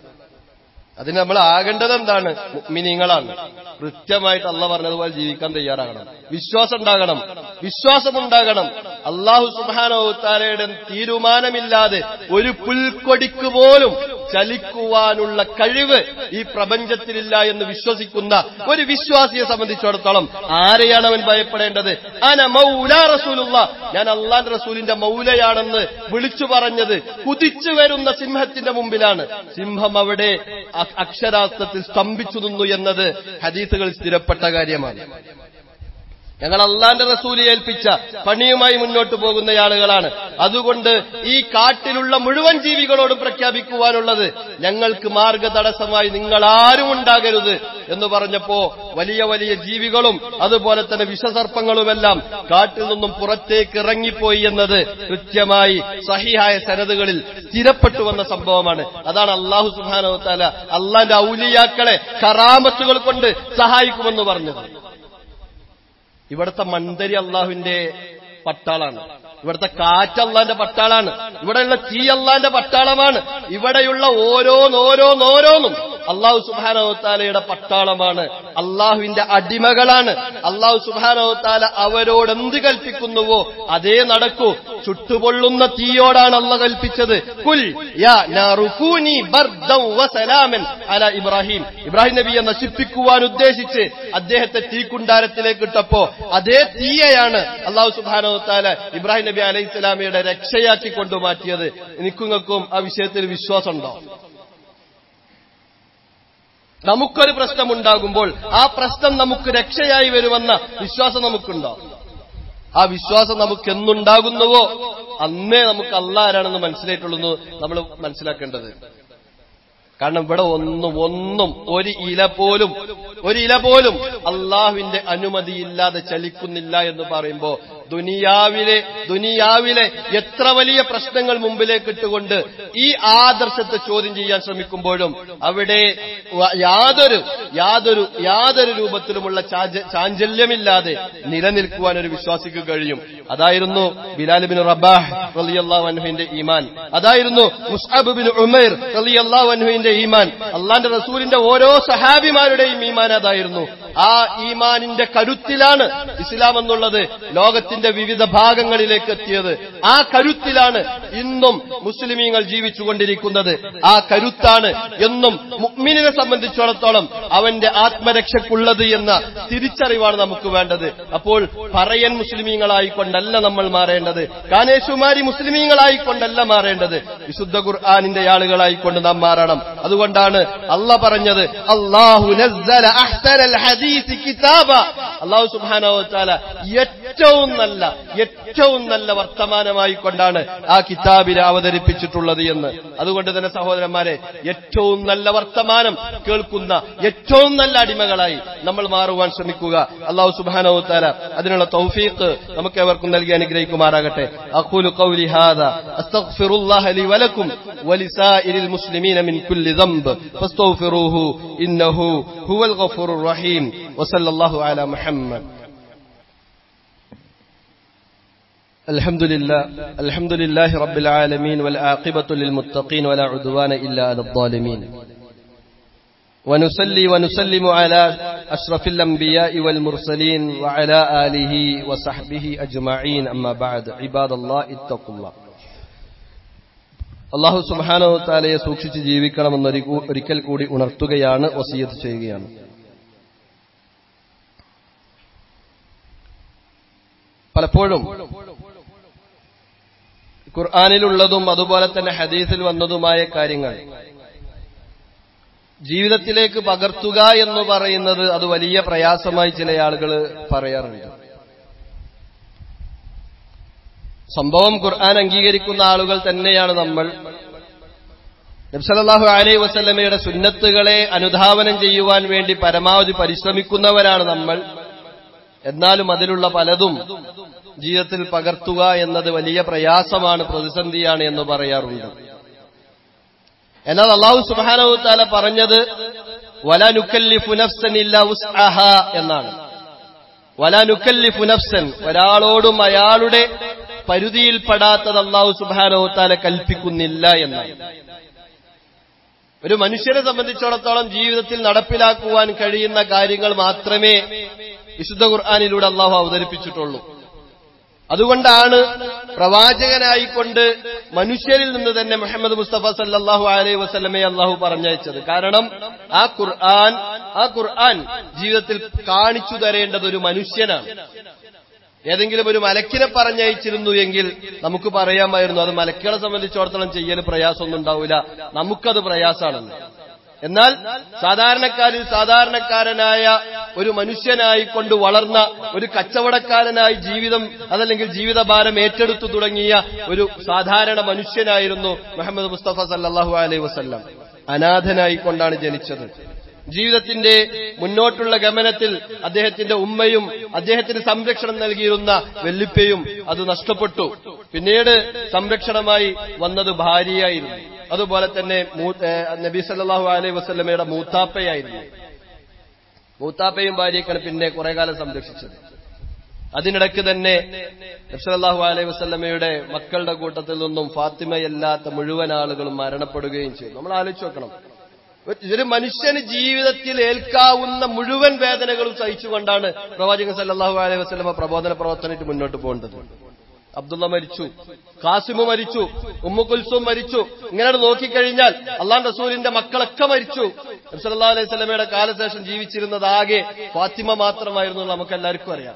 അതിന് നമ്മൾ ആകേണ്ടത് എന്താണ് മിനിങ്ങളാണ് കൃത്യമായിട്ട് അല്ല പറഞ്ഞതുപോലെ ജീവിക്കാൻ തയ്യാറാകണം വിശ്വാസം ഉണ്ടാകണം വിശ്വാസമുണ്ടാകണം അള്ളാഹു സുബാനോത്താലയുടെ തീരുമാനമില്ലാതെ ഒരു പുൽക്കൊടിക്ക് പോലും ചലിക്കുവാനുള്ള കഴിവ് ഈ പ്രപഞ്ചത്തിലില്ല എന്ന് വിശ്വസിക്കുന്ന ഒരു വിശ്വാസിയെ സംബന്ധിച്ചിടത്തോളം ആരെയാണ് അവൻ ഭയപ്പെടേണ്ടത് അന മൗല റസൂലുള്ള ഞാൻ അള്ളാൻ റസൂലിന്റെ മൗലയാണെന്ന് വിളിച്ചു പറഞ്ഞത് കുതിച്ചു വരുന്ന സിംഹത്തിന്റെ മുമ്പിലാണ് സിംഹം അവിടെ അ- അക്ഷരാർത്ഥത്തിൽ സ്തംഭിച്ചു നിന്നു എന്നത് ഹദീസുകൾ സ്ഥിരപ്പെട്ട കാര്യമാണ് ഞങ്ങൾ അള്ളാന്റെ റസൂലി ഏൽപ്പിച്ച പണിയുമായി മുന്നോട്ട് പോകുന്ന ആളുകളാണ് അതുകൊണ്ട് ഈ കാട്ടിലുള്ള മുഴുവൻ ജീവികളോടും പ്രഖ്യാപിക്കുവാനുള്ളത് ഞങ്ങൾക്ക് മാർഗ തടസ്സമായി നിങ്ങൾ ആരും ഉണ്ടാകരുത് എന്ന് പറഞ്ഞപ്പോ വലിയ വലിയ ജീവികളും അതുപോലെ തന്നെ വിഷസർപ്പങ്ങളുമെല്ലാം കാട്ടിൽ നിന്നും പുറത്തേക്ക് ഇറങ്ങിപ്പോയി എന്നത് കൃത്യമായി സഹിഹായ സനതുകളിൽ സ്ഥിരപ്പെട്ടു വന്ന സംഭവമാണ് അതാണ് അള്ളാഹു സുബാനോ താല അള്ളാന്റെ ഔലിയാക്കളെ കറാമത്തുകൾ കൊണ്ട് സഹായിക്കുമെന്ന് പറഞ്ഞത് ഇവിടുത്തെ മണ്ടരി അള്ളാഹുവിന്റെ പട്ടാളാണ് ഇവിടുത്തെ കാറ്റ് അള്ളാന്റെ പട്ടാളാണ് ഇവിടെയുള്ള തീ അള്ളാന്റെ പട്ടാളമാണ് ഇവിടെയുള്ള ഓരോന്നോരോന്നോരോന്നും അള്ളാഹു സുബാനവത്താലയുടെ പട്ടാളമാണ് അള്ളാഹുവിന്റെ അടിമകളാണ് അള്ളാഹു സുബാനവത്താല അവരോട് എന്ത് കൽപ്പിക്കുന്നുവോ അതേ നടക്കൂ ചുട്ടുപൊള്ളുന്ന തീയോടാണ് അള്ള കൽപ്പിച്ചത് കുൽ യാ നാറുകൂനി ബർദം വസലാമൻ അല ഇബ്രാഹിം ഇബ്രാഹിം നബിയെ നശിപ്പിക്കുവാൻ ഉദ്ദേശിച്ച് അദ്ദേഹത്തെ തീക്കുണ്ടാരത്തിലേക്ക് ഇട്ടപ്പോ അതേ തീയയാണ് അള്ളാഹു സുബാനവത്താല ഇബ്രാഹിം നബി അലൈഹി സ്വലാമയുടെ രക്ഷയാക്കി കൊണ്ടുമാറ്റിയത് നിങ്ങൾക്കും ആ വിഷയത്തിൽ വിശ്വാസമുണ്ടോ നമുക്കൊരു പ്രശ്നമുണ്ടാകുമ്പോൾ ആ പ്രശ്നം നമുക്ക് രക്ഷയായി വരുമെന്ന വിശ്വാസം നമുക്കുണ്ടോ ആ വിശ്വാസം നമുക്ക് എന്നുണ്ടാകുന്നുവോ അന്നേ നമുക്ക് അല്ലാരാണെന്ന് മനസ്സിലായിട്ടുള്ളൂ നമ്മൾ മനസ്സിലാക്കേണ്ടത് കാരണം ഇവിടെ ഒന്നും ഒന്നും ഒരു ഇല പോലും ഒരു ഇല പോലും അള്ളാഹുവിന്റെ അനുമതിയില്ലാതെ ചലിക്കുന്നില്ല എന്ന് പറയുമ്പോ ദുനിയാവിലെ ദുനിയാവിലെ എത്ര വലിയ പ്രശ്നങ്ങൾ മുമ്പിലേക്ക് ഇട്ടുകൊണ്ട് ഈ ആദർശത്തെ ചോദ്യം ചെയ്യാൻ ശ്രമിക്കുമ്പോഴും അവിടെ വ- യാതൊരു യാതൊരു യാതൊരു രൂപത്തിലുമുള്ള ചാഞ്ച- ചാഞ്ചല്യമില്ലാതെ നിലനിൽക്കുവാൻ ഒരു വിശ്വാസിക്ക് കഴിയും അതായിരുന്നു ബിലാൽ ബിൻ റബാഹ് റളിയല്ലാഹു അൻഹുവിന്റെ ഈമാൻ അതായിരുന്നു മുസ്അബ് ബിൻ ഉമൈർ റളിയല്ലാഹു അൻഹുവിന്റെ ഈമാൻ അള്ളാന്റെ റസൂലിന്റെ ഓരോ സഹാബിമാരുടെയും ഈമാൻ അതായിരുന്നു ആ ഈമാനിന്റെ കരുത്തിലാണ് ഇസ്ലാം എന്നുള്ളത് ലോകത്തിന്റെ വിവിധ ഭാഗങ്ങളിലേക്ക് എത്തിയത് ആ കരുത്തിലാണ് ഇന്നും മുസ്ലിമീങ്ങൾ ജീവിച്ചുകൊണ്ടിരിക്കുന്നത് ആ കരുത്താണ് എന്നും മുഅ്മിനിനെ സംബന്ധിച്ചിടത്തോളം അവന്റെ ആത്മരക്ഷക്കുള്ളത് എന്ന തിരിച്ചറിവാണ് നമുക്ക് വേണ്ടത് അപ്പോൾ പറയൻ മുസ്ലിമീങ്ങളായിക്കൊണ്ടല്ല നമ്മൾ മാറേണ്ടത് കാനേശുമാരി മുസ്ലിമീങ്ങളായിക്കൊണ്ടല്ല മാറേണ്ടത് വിശുദ്ധ ഖുർആാനിന്റെ ആളുകളായിക്കൊണ്ട് നാം മാറണം അതുകൊണ്ടാണ് അല്ല പറഞ്ഞത് അള്ളാഹു നസ്സല അഹ്സനൽ ഹദീസ് കിതാബ അള്ളാഹു സുബ്ഹാനഹു വതആല ഏറ്റവും നല്ല ഏറ്റവും നല്ല വർത്തമാനമായി കൊണ്ടാണ് ആ കിതാബിനെ അവതരിപ്പിച്ചിട്ടുള്ളത് എന്ന് അതുകൊണ്ട് തന്നെ സഹോദരന്മാരെ ഏറ്റവും നല്ല വർത്തമാനം കേൾക്കുന്ന ഏറ്റവും നല്ല അടിമകളായി നമ്മൾ മാറുവാൻ ശ്രമിക്കുക അള്ളാഹു സുബ്ഹാനഹു വതആല അതിനുള്ള തൗഫീഖ് നമുക്ക് എവർക്കും നൽകി അനുഗ്രഹിക്കുമാറാകട്ടെ അഖൂലു ഖൗലി ഹാദാ അസ്തഗ്ഫിറുല്ലാഹ ലി വലക്കും വലിസായിരിൽ മുസ്ലിമീന മിൻ കുല്ലി ذنب فاستغفروه إنه هو الغفور الرحيم وصلى الله على محمد الحمد لله الحمد لله رب العالمين والعاقبة للمتقين ولا عدوان إلا على الظالمين ونصلي ونسلم على أشرف الأنبياء والمرسلين وعلى آله وصحبه أجمعين أما بعد عباد الله اتقوا الله അള്ളാഹു സുബാനോ താലയെ സൂക്ഷിച്ച് ജീവിക്കണമെന്ന് ഒരി- ഒരിക്കൽ കൂടി ഉണർത്തുകയാണ് വസീയത്ത് ചെയ്യുകയാണ് പലപ്പോഴും ഖുർആാനിലുള്ളതും അതുപോലെ തന്നെ ഹദീസിൽ വന്നതുമായ കാര്യങ്ങൾ ജീവിതത്തിലേക്ക് പകർത്തുക എന്ന് പറയുന്നത് അത് വലിയ പ്രയാസമായി ചില ആളുകൾ പറയാറുണ്ട് സംഭവം ഖുർആൻ അംഗീകരിക്കുന്ന ആളുകൾ തന്നെയാണ് നമ്മൾ നബ്സലല്ലാഹു അലൈഹി വസല്ലമയുടെ സുന്നത്തുകളെ അനുധാവനം ചെയ്യുവാൻ വേണ്ടി പരമാവധി പരിശ്രമിക്കുന്നവരാണ് നമ്മൾ എന്നാലും അതിലുള്ള പലതും ജീവിതത്തിൽ പകർത്തുക എന്നത് വലിയ പ്രയാസമാണ് പ്രതിസന്ധിയാണ് എന്ന് പറയാറുണ്ട് എന്നാൽ അള്ളാഹു സുബാനവു താല പറഞ്ഞത് വല നുക്കല്ലിഫു നഫ്സൻ ഇല്ല ഉസ്അഹ എന്നാണ് വല നുക്കല്ലിഫു നഫ്സൻ ഒരാളോടും അയാളുടെ പരിധിയിൽപ്പെടാത്തത് അള്ളാഹു സുബാനവു താല കൽപ്പിക്കുന്നില്ല എന്നാണ് ഒരു മനുഷ്യനെ സംബന്ധിച്ചിടത്തോളം ജീവിതത്തിൽ നടപ്പിലാക്കുവാൻ കഴിയുന്ന കാര്യങ്ങൾ മാത്രമേ വിശുദ്ധ ഖുർആാനിലൂടെ അള്ളാഹു അവതരിപ്പിച്ചിട്ടുള്ളൂ അതുകൊണ്ടാണ് പ്രവാചകനായിക്കൊണ്ട് മനുഷ്യരിൽ നിന്ന് തന്നെ മുഹമ്മദ് മുസ്തഫ സല്ലാഹു അലൈഹി വസ്ലമെ അള്ളാഹു പറഞ്ഞയച്ചത് കാരണം ആ ഖുർആൻ ആ ഖുർആൻ ജീവിതത്തിൽ കാണിച്ചു തരേണ്ടത് ഒരു മനുഷ്യനാണ് ഏതെങ്കിലും ഒരു മലക്കിനെ പറഞ്ഞയച്ചിരുന്നു എങ്കിൽ നമുക്ക് പറയാമായിരുന്നു അത് മലക്കുകളെ സംബന്ധിച്ചിടത്തോളം ചെയ്യൽ പ്രയാസമൊന്നും ഉണ്ടാവില്ല നമുക്കത് പ്രയാസമാണെന്ന് എന്നാൽ സാധാരണക്കാരിൽ സാധാരണക്കാരനായ ഒരു മനുഷ്യനായി കൊണ്ട് വളർന്ന ഒരു കച്ചവടക്കാരനായി ജീവിതം അതല്ലെങ്കിൽ ജീവിതഭാരം ഏറ്റെടുത്തു തുടങ്ങിയ ഒരു സാധാരണ മനുഷ്യനായിരുന്നു മുഹമ്മദ് മുസ്തഫ സല്ലാഹു അലൈഹി വസ്ല്ലാം അനാഥനായി കൊണ്ടാണ് ജനിച്ചത് ജീവിതത്തിന്റെ മുന്നോട്ടുള്ള ഗമനത്തിൽ അദ്ദേഹത്തിന്റെ ഉമ്മയും അദ്ദേഹത്തിന് സംരക്ഷണം നൽകിയിരുന്ന വെല്ലിപ്പയും അത് നഷ്ടപ്പെട്ടു പിന്നീട് സംരക്ഷണമായി വന്നത് ഭാര്യയായിരുന്നു അതുപോലെ തന്നെ മൂ- ഏഹ് നബി സല്ലല്ലാഹു അലൈഹി വസല്ലമയുടെ മൂത്താപ്പയായിരുന്നു മൂത്താപ്പയും ഭാര്യയൊക്കെയാണ് പിന്നെ കുറെ കാലം സംരക്ഷിച്ചത് അതിനിടയ്ക്ക് തന്നെ നബ്സലാഹു അലൈഹി വസ്ലമയുടെ മക്കളുടെ കൂട്ടത്തിൽ നിന്നും ഫാത്തിമയല്ലാത്ത മുഴുവൻ ആളുകളും മരണപ്പെടുകയും ചെയ്തു നമ്മൾ ആലോചിച്ച് നോക്കണം ഒരു മനുഷ്യന് ജീവിതത്തിൽ ഏൽക്കാവുന്ന മുഴുവൻ വേദനകളും സഹിച്ചുകൊണ്ടാണ് പ്രവാചകൻ സല്ലല്ലാഹു അലൈഹി വസല്ലമ പ്രബോധന പ്രവർത്തനത്തിൽ മുന്നോട്ട് പോകേണ്ടത് അബ്ദുള്ള മരിച്ചു ഖാസിമു മരിച്ചു ഉമ്മു കുൽസും മരിച്ചു ഇങ്ങനെ നോക്കിക്കഴിഞ്ഞാൽ അള്ളാൻ റസൂലിന്റെ മക്കളൊക്കെ മരിച്ചു സല്ലാ അലൈഹി സ്വലമയുടെ കാലശേഷം ജീവിച്ചിരുന്നത് ആകെ ഫാത്തിമ മാത്രമായിരുന്നു എന്ന് നമുക്ക് എല്ലാവർക്കും അറിയാം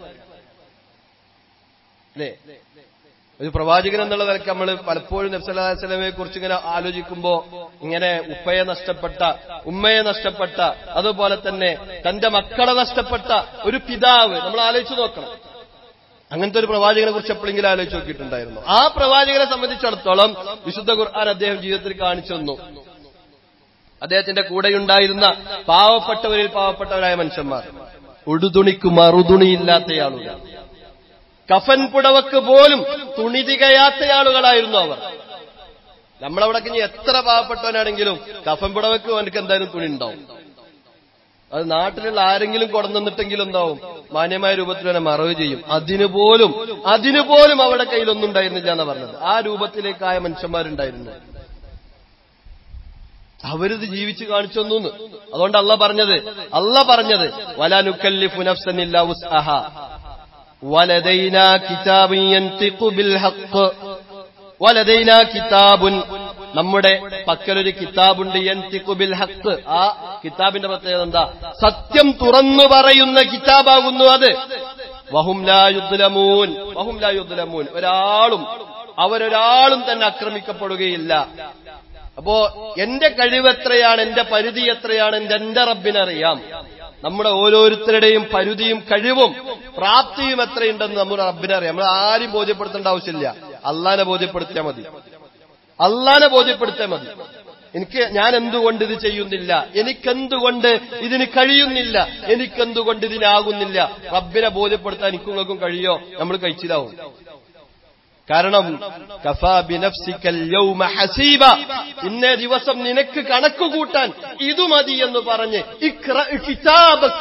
അല്ലേ ഒരു പ്രവാചകൻ എന്നുള്ള നിലയ്ക്ക് നമ്മൾ പലപ്പോഴും നബ്സല്ലാസ്ലമയെ കുറിച്ച് ഇങ്ങനെ ആലോചിക്കുമ്പോ ഇങ്ങനെ ഉപ്പയെ നഷ്ടപ്പെട്ട ഉമ്മയെ നഷ്ടപ്പെട്ട അതുപോലെ തന്നെ തന്റെ മക്കളെ നഷ്ടപ്പെട്ട ഒരു പിതാവ് നമ്മൾ ആലോചിച്ചു നോക്കണം അങ്ങനത്തെ ഒരു പ്രവാചകനെ കുറിച്ച് എപ്പോഴെങ്കിലും ആലോചിച്ച് നോക്കിയിട്ടുണ്ടായിരുന്നു ആ പ്രവാചകനെ സംബന്ധിച്ചിടത്തോളം വിശുദ്ധ ഖുർആൻ അദ്ദേഹം ജീവിതത്തിൽ കാണിച്ചു തന്നു അദ്ദേഹത്തിന്റെ കൂടെയുണ്ടായിരുന്ന പാവപ്പെട്ടവരിൽ പാവപ്പെട്ടവരായ മനുഷ്യന്മാർ ഉടുതുണിക്ക് മറുതുണിയില്ലാത്ത ആളുകൾ കഫൻ പുടവക്ക് പോലും തുണി തികയാത്ത ആളുകളായിരുന്നു അവർ നമ്മളവിടൊക്കെ ഇനി എത്ര പാവപ്പെട്ടവനാണെങ്കിലും കഫൻ പുടവക്ക് അവനക്ക് എന്തായാലും തുണി ഉണ്ടാവും അത് നാട്ടിലുള്ള ആരെങ്കിലും കൊടന്നിട്ടെങ്കിലും എന്താവും മാന്യമായ രൂപത്തിൽ തന്നെ മറവ് ചെയ്യും അതിനുപോലും അതിനുപോലും അവരുടെ കയ്യിലൊന്നും ഉണ്ടായിരുന്നില്ല എന്നാ പറഞ്ഞത് ആ രൂപത്തിലേക്കായ മനുഷ്യന്മാരുണ്ടായിരുന്നു അവരിത് ജീവിച്ച് കാണിച്ചു തന്നു അതുകൊണ്ട് അല്ല പറഞ്ഞത് അല്ല പറഞ്ഞത് വലാനുക്കല്ലിഫു നഫ്സനില്ല ഉസ്അഹ വലദൈന കിതാബുൻ യൻതിഖു ബിൽ ഹഖ് വലദൈന കിതാബുൻ നമ്മുടെ പക്കലൊരു കിതാബുണ്ട് യൻതിഖു ബിൽ ഹഖ് ആ കിതാബിന്റെ പ്രത്യേകത എന്താ സത്യം തുറന്നു പറയുന്ന കിതാബാകുന്നു അത് വഹും ലാ യുദ്ലമൂൻ വഹും ലാ യുദ്ലമൂൻ ഒരാളും അവരൊരാളും തന്നെ ആക്രമിക്കപ്പെടുകയില്ല അപ്പോ എന്റെ കഴിവ് എത്രയാണ് എന്റെ പരിധി എത്രയാണ് എന്റെ എന്റെ റബ്ബിനറിയാം നമ്മുടെ ഓരോരുത്തരുടെയും പരിധിയും കഴിവും പ്രാപ്തിയും എത്രയുണ്ടെന്ന് നമ്മുടെ റബ്ബിനറിയാം നമ്മൾ ആരും ബോധ്യപ്പെടുത്തേണ്ട ആവശ്യമില്ല അള്ളാനെ ബോധ്യപ്പെടുത്തിയാൽ മതി അള്ളാനെ ബോധ്യപ്പെടുത്തിയാൽ മതി എനിക്ക് ഞാൻ എന്തുകൊണ്ട് ഇത് ചെയ്യുന്നില്ല എനിക്കെന്തുകൊണ്ട് ഇതിന് കഴിയുന്നില്ല എനിക്കെന്തുകൊണ്ട് ഇതിനാകുന്നില്ല റബ്ബിനെ ബോധ്യപ്പെടുത്താൻ എനിക്കും നിങ്ങൾക്കും കഴിയോ നമ്മൾ കഴിച്ചിലാവും കാരണം കഫാ ബിനഫ്സിക്കൽ യൗമ ഹസീബ ഇന്നേ ദിവസം നിനക്ക് കണക്ക് കൂട്ടാൻ ഇതു മതി എന്ന് പറഞ്ഞ് ഇഖ്റ കിതാബക്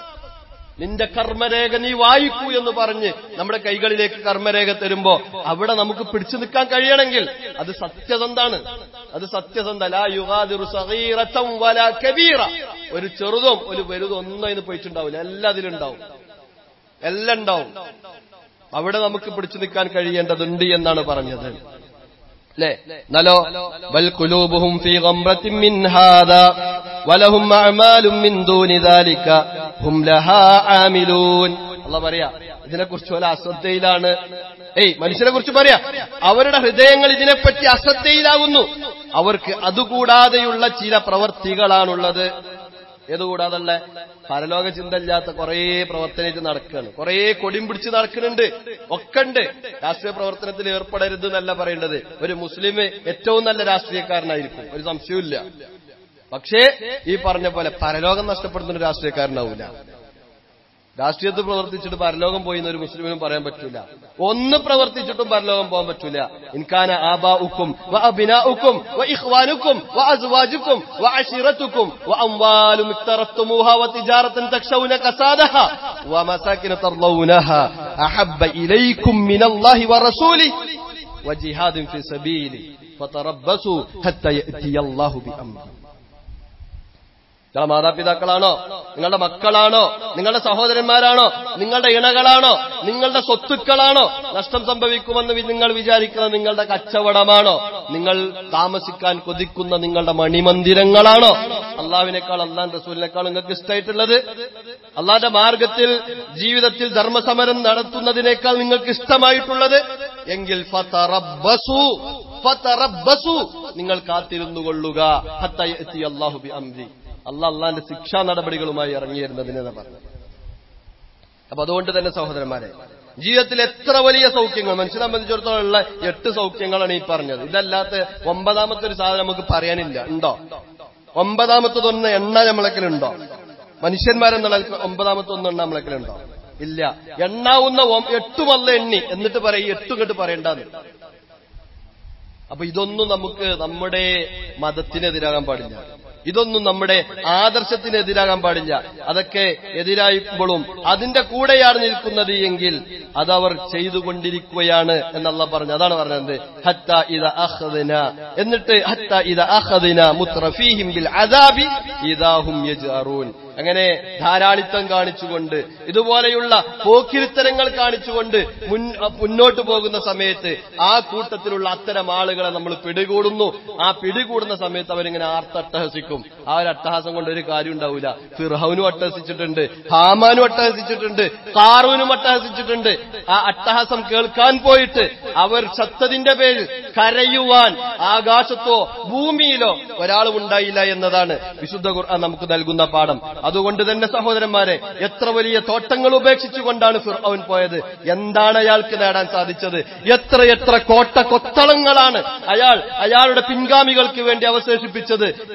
നിന്റെ കർമ്മരേഖ നീ വായിക്കൂ എന്ന് പറഞ്ഞ് നമ്മുടെ കൈകളിലേക്ക് കർമ്മരേഖ തരുമ്പോ അവിടെ നമുക്ക് പിടിച്ചു നിൽക്കാൻ കഴിയണമെങ്കിൽ അത് സത്യസന്ധാണ് അത് സത്യസന്ധ ലാ യുഗാദിറു സഗീറത്തം വലാ കബീറ ഒരു ചെറുതും ഒരു വലുതും ഒന്നും അതിന് പോയിട്ടുണ്ടാവില്ല എല്ലാം അതിലുണ്ടാവും എല്ലാം ഉണ്ടാവും അവിടെ നമുക്ക് പിടിച്ചു നിൽക്കാൻ കഴിയേണ്ടതുണ്ട് എന്നാണ് പറഞ്ഞത് അല്ലേ നലോ ബൽ കുലൂബുഹും ഫീ ഗംറത്തിൻ മിൻ ഹാദാ വലഹും അഅമാലും മിൻ ദൂനി ദാലിക ഹും ലഹാ ആമിലൂൻ അല്ലാഹ് പറയാ ഇതിനെക്കുറിച്ച് വല്ല അശ്രദ്ധയിലാണ് ഏയ് മനുഷ്യനെ കുറിച്ച് പറയാ അവരുടെ ഹൃദയങ്ങൾ ഇതിനെപ്പറ്റി അശ്രദ്ധയിലാകുന്നു അവർക്ക് അതുകൂടാതെയുള്ള ചില പ്രവർത്തികളാണുള്ളത് ഏതുകൂടാതുള്ള പരലോക ചിന്ത ഇല്ലാത്ത കുറേ പ്രവർത്തനത്തിൽ നടക്കുകയാണ് കുറേ കൊടിയും പിടിച്ച് നടക്കുന്നുണ്ട് ഒക്കെ ഉണ്ട് രാഷ്ട്രീയ പ്രവർത്തനത്തിൽ ഏർപ്പെടരുത് എന്നല്ല പറയേണ്ടത് ഒരു മുസ്ലിം ഏറ്റവും നല്ല രാഷ്ട്രീയക്കാരനായിരിക്കും ഒരു സംശയവുമില്ല പക്ഷേ ഈ പറഞ്ഞ പോലെ പരലോകം നഷ്ടപ്പെടുന്ന ഒരു രാഷ്ട്രീയക്കാരനാവൂല രാഷ്ട്രീയത്തിൽ പ്രവർത്തിച്ചിട്ട് പരലോകം പോയി എന്ന് ഒരു മുസ്ലിമിനും പറയാൻ പറ്റൂല ഒന്ന് പ്രവർത്തിച്ചിട്ടും പരലോകം പോകാൻ പറ്റൂല ഇൻകാന ആബാഉക്കും വ അബിനാഉക്കും വ ഇഖ്വാനുക്കും വ അസ്വാജുക്കും വ അശിറത്തുക്കും വ അംവാലും ഇക്തറത്തുമൂഹ വ തിജാറത്തൻ തഖ്ശൗന കസാദഹ വ മസാകിന തർളൗനഹ അഹബ്ബ ഇലൈക്കും മിനല്ലാഹി വ റസൂലിഹി വ ജിഹാദിൻ ഫി സബീലി ഫതറബ്ബസു ഹത്ത യഅതിയല്ലാഹു ബിഅംരി നിങ്ങളുടെ മാതാപിതാക്കളാണോ നിങ്ങളുടെ മക്കളാണോ നിങ്ങളുടെ സഹോദരന്മാരാണോ നിങ്ങളുടെ ഇണകളാണോ നിങ്ങളുടെ സ്വത്തുക്കളാണോ നഷ്ടം സംഭവിക്കുമെന്ന് വി- നിങ്ങൾ വിചാരിക്കുന്ന നിങ്ങളുടെ കച്ചവടമാണോ നിങ്ങൾ താമസിക്കാൻ കൊതിക്കുന്ന നിങ്ങളുടെ മണിമന്ദിരങ്ങളാണോ അള്ളാവിനേക്കാൾ അള്ളാൻ റസൂലിനേക്കാൾ നിങ്ങൾക്ക് ഇഷ്ടമായിട്ടുള്ളത് അള്ളാന്റെ മാർഗത്തിൽ ജീവിതത്തിൽ ധർമ്മസമരം നടത്തുന്നതിനേക്കാൾ നിങ്ങൾക്ക് ഇഷ്ടമായിട്ടുള്ളത് എങ്കിൽ ഫതറബ്ബസു ഫതറബ്ബസു നിങ്ങൾ കാത്തിരുന്നു കൊള്ളുക ഹത്ത യഅതി അല്ലാഹു ബി അംരി അല്ല അള്ളാന്റെ ശിക്ഷാ നടപടികളുമായി ഇറങ്ങിയിരുന്നതിനെ പറഞ്ഞു അപ്പൊ അതുകൊണ്ട് തന്നെ സഹോദരന്മാരെ ജീവിതത്തിൽ എത്ര വലിയ സൗഖ്യങ്ങൾ മനുഷ്യനെ സംബന്ധിച്ചിടത്തോളം ഉള്ള എട്ട് സൗഖ്യങ്ങളാണ് ഈ പറഞ്ഞത് ഇതല്ലാത്ത ഒമ്പതാമത്തെ ഒരു സാധനം നമുക്ക് പറയാനില്ല ഉണ്ടോ ഒമ്പതാമത്തതൊന്ന് എണ്ണ നമ്മളെക്കലുണ്ടോ മനുഷ്യന്മാരെന്നുള്ള ഒമ്പതാമത്തെ ഒന്ന് എണ്ണ നമ്മളെക്കലുണ്ടോ ഇല്ല എണ്ണാവുന്ന ഒ- എട്ടുമല്ല എണ്ണി എന്നിട്ട് പറയും ഈ എട്ടും കെട്ട് പറയണ്ടെന്ന് അപ്പൊ ഇതൊന്നും നമുക്ക് നമ്മുടെ മതത്തിനെതിരാകാൻ പാടില്ല ഇതൊന്നും നമ്മുടെ ആദർശത്തിനെതിരാകാൻ പാടില്ല അതൊക്കെ എതിരായപ്പോഴും അതിന്റെ കൂടെയാണ് നിൽക്കുന്നത് എങ്കിൽ അതവർ ചെയ്തുകൊണ്ടിരിക്കുകയാണ് എന്നല്ല പറഞ്ഞു അതാണ് പറഞ്ഞത് ഹത്ത ഇത അഹദിന എന്നിട്ട് ഹത്ത ഇത അഹദിന മുത്രഫീഹിം ബിൽ അദാബി ഇദാഹും യജ്അറൂൻ അങ്ങനെ ധാരാളിത്തം കാണിച്ചുകൊണ്ട് ഇതുപോലെയുള്ള പോക്കിരിത്തരങ്ങൾ കാണിച്ചുകൊണ്ട് മുൻ- മുന്നോട്ട് പോകുന്ന സമയത്ത് ആ കൂട്ടത്തിലുള്ള അത്തരം ആളുകളെ നമ്മൾ പിടികൂടുന്നു ആ പിടികൂടുന്ന സമയത്ത് അവരിങ്ങനെ ആർത്തട്ടഹസിക്കും ആ ഒരു അട്ടഹാസം കൊണ്ട് ഒരു കാര്യം ഉണ്ടാവില്ല ഫിർഹൌനും അട്ടഹസിച്ചിട്ടുണ്ട് ഹാമാനും അട്ടഹസിച്ചിട്ടുണ്ട് കാറൂനും അട്ടഹസിച്ചിട്ടുണ്ട് ആ അട്ടഹാസം കേൾക്കാൻ പോയിട്ട് അവർ ചത്തതിന്റെ പേരിൽ കരയുവാൻ ആകാശത്തോ ഭൂമിയിലോ ഒരാളും ഉണ്ടായില്ല എന്നതാണ് വിശുദ്ധ ഖുർആൻ നമുക്ക് നൽകുന്ന പാഠം അതുകൊണ്ട് തന്നെ സഹോദരന്മാരെ എത്ര വലിയ തോട്ടങ്ങൾ ഉപേക്ഷിച്ചുകൊണ്ടാണ് ഫിർഔൻ പോയത് എന്താണ് അയാൾക്ക് നേടാൻ സാധിച്ചത് എത്ര എത്ര കോട്ട കൊത്തളങ്ങളാണ് അയാൾ അയാളുടെ പിൻഗാമികൾക്ക് വേണ്ടി അവശേഷിപ്പിച്ചത് എത്ര പിൻ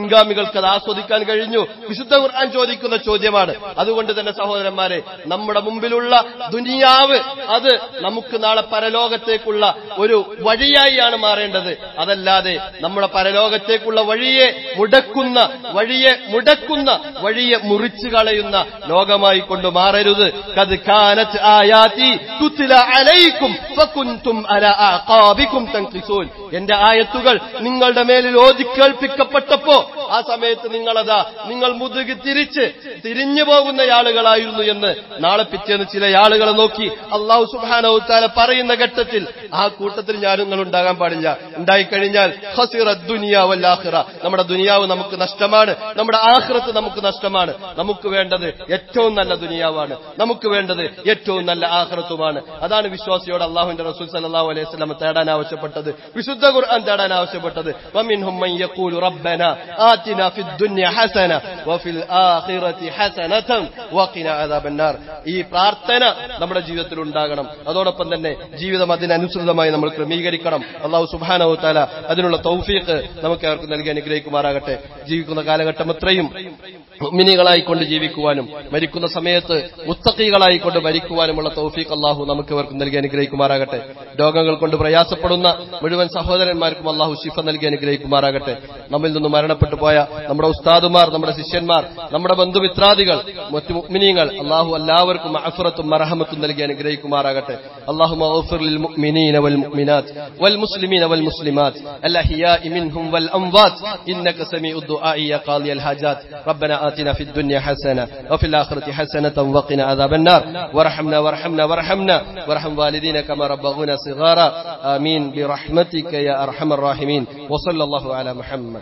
മുൻഗാമികൾക്ക് അത് ആസ്വദിക്കാൻ കഴിഞ്ഞു വിശുദ്ധ ഖുർആൻ ചോദിക്കുന്ന ചോദ്യമാണ് അതുകൊണ്ട് തന്നെ സഹോദരന്മാരെ നമ്മുടെ മുമ്പിലുള്ള ദുനിയാവ് അത് നമുക്ക് നാളെ പരലോകത്തേക്കുള്ള ഒരു വഴിയായിയാണ് മാറേണ്ടത് അതല്ലാതെ നമ്മുടെ പരലോകത്തേക്കുള്ള വഴിയെ മുടക്കുന്ന വഴിയെ മുടക്കുന്ന വഴിയെ മുറിച്ചു കളയുന്ന ലോകമായി കൊണ്ട് മാറരുത് കത് കാനത്ത് ആയാതി തുത്ല അലൈക്കും ഫകുൻതും അലാ അഖാബിക്കും തൻഖിസൂൻ എന്റെ ആയത്തുകൾ നിങ്ങളുടെ മേലിൽ ഓതി കേൾപ്പിക്കപ്പെട്ടപ്പോ ആ സമയത്ത് നിങ്ങളതാ നിങ്ങൾ മുതുകി തിരിച്ച് തിരിഞ്ഞു പോകുന്ന ആളുകളായിരുന്നു എന്ന് നാളെ പിറ്റേന്ന് ചില ആളുകളെ നോക്കി അള്ളാഹു സുബാനൌത്താല പറയുന്ന ഘട്ടത്തിൽ ആ കൂട്ടത്തിൽ ഞാൻ നിങ്ങൾ ഉണ്ടാകാൻ പാടില്ല ഉണ്ടായിക്കഴിഞ്ഞാൽ ഹസിറ ദുനിയാവല്ലാഹിറ നമ്മുടെ ദുനിയാവ് നമുക്ക് നഷ്ടമാണ് നമ്മുടെ ആഹ്റത്ത് നമുക്ക് നഷ്ടമാണ് നമുക്ക് വേണ്ടത് ഏറ്റവും നല്ല ദുനിയാവാണ് നമുക്ക് വേണ്ടത് ഏറ്റവും നല്ല ആഹ്റത്തുമാണ് അതാണ് വിശ്വാസിയോട് അള്ളാഹുവിന്റെ റസൂൽ സല്ലല്ലാഹു അലൈഹി വസല്ലം തേടാൻ ആവശ്യപ്പെട്ടത് വിശുദ്ധ ഖുർആൻ തേടാൻ ആവശ്യപ്പെട്ടത് വമിൻഹും മൻ യഖൂലു റബ്ബന ആതിന ഫിദ് ദുനിയ ഹസന വഫിൽ ആഖിറതി ഹസനതൻ വഖിന അദാബന്നാർ ഈ പ്രാർത്ഥന നമ്മുടെ ജീവിതത്തിൽ ഉണ്ടാകണം അതോടൊപ്പം തന്നെ ജീവിതം അതിനനുസൃതമായി നമ്മൾ ക്രമീകരിക്കണം അള്ളാഹു സുബ്ഹാനഹു തആല അതിനുള്ള തൗഫീഖ് നമുക്ക് അവർക്ക് നൽകി അനുഗ്രഹിക്കുമാറാകട്ടെ ജീവിക്കുന്ന കാലഘട്ടം അത്രയും മിനികളായിക്കൊണ്ട് ജീവിക്കുവാനും മരിക്കുന്ന സമയത്ത് മുത്തക്കികളായിക്കൊണ്ട് മരിക്കുവാനുമുള്ള തൗഫീഖ് അള്ളാഹു നമുക്ക് അവർക്ക് നൽകി അനുഗ്രഹിക്കുമാറാകട്ടെ രോഗങ്ങൾ കൊണ്ട് പ്രയാസപ്പെടുന്ന മുഴുവൻ സഹോദരന്മാർക്കും അള്ളാഹു ശിഫ നൽകി അനുഗ്രഹിക്കുമാറാകട്ടെ നമ്മിൽ നിന്ന് മരണപ്പെട്ടു പോയ നമ്മുടെ ഉസ്താദുമാർ നമ്മുടെ ശിഷ്യന്മാർ നമ്മുടെ ബന്ധുമിത്രാദികൾ മറ്റു മുഅ്മിനീങ്ങൾ അള്ളാഹു എല്ലാവർക്കും അഫറത്തും മറഹമത്തും നൽകി അനുഗ്രഹിക്കുമാറാകട്ടെ അള്ളാഹു للمؤمنين والمؤمنات والمسلمين والمسلمات الأحياء منهم والأموات إنك سميع الدعاء يا قاضي الحاجات ربنا آتنا في الدنيا حسنة وفي الآخرة حسنة وقنا عذاب النار وارحمنا وارحمنا وارحمنا وارحم والدينا كما ربغونا صغارا آمين برحمتك يا أرحم الراحمين وصلى الله على محمد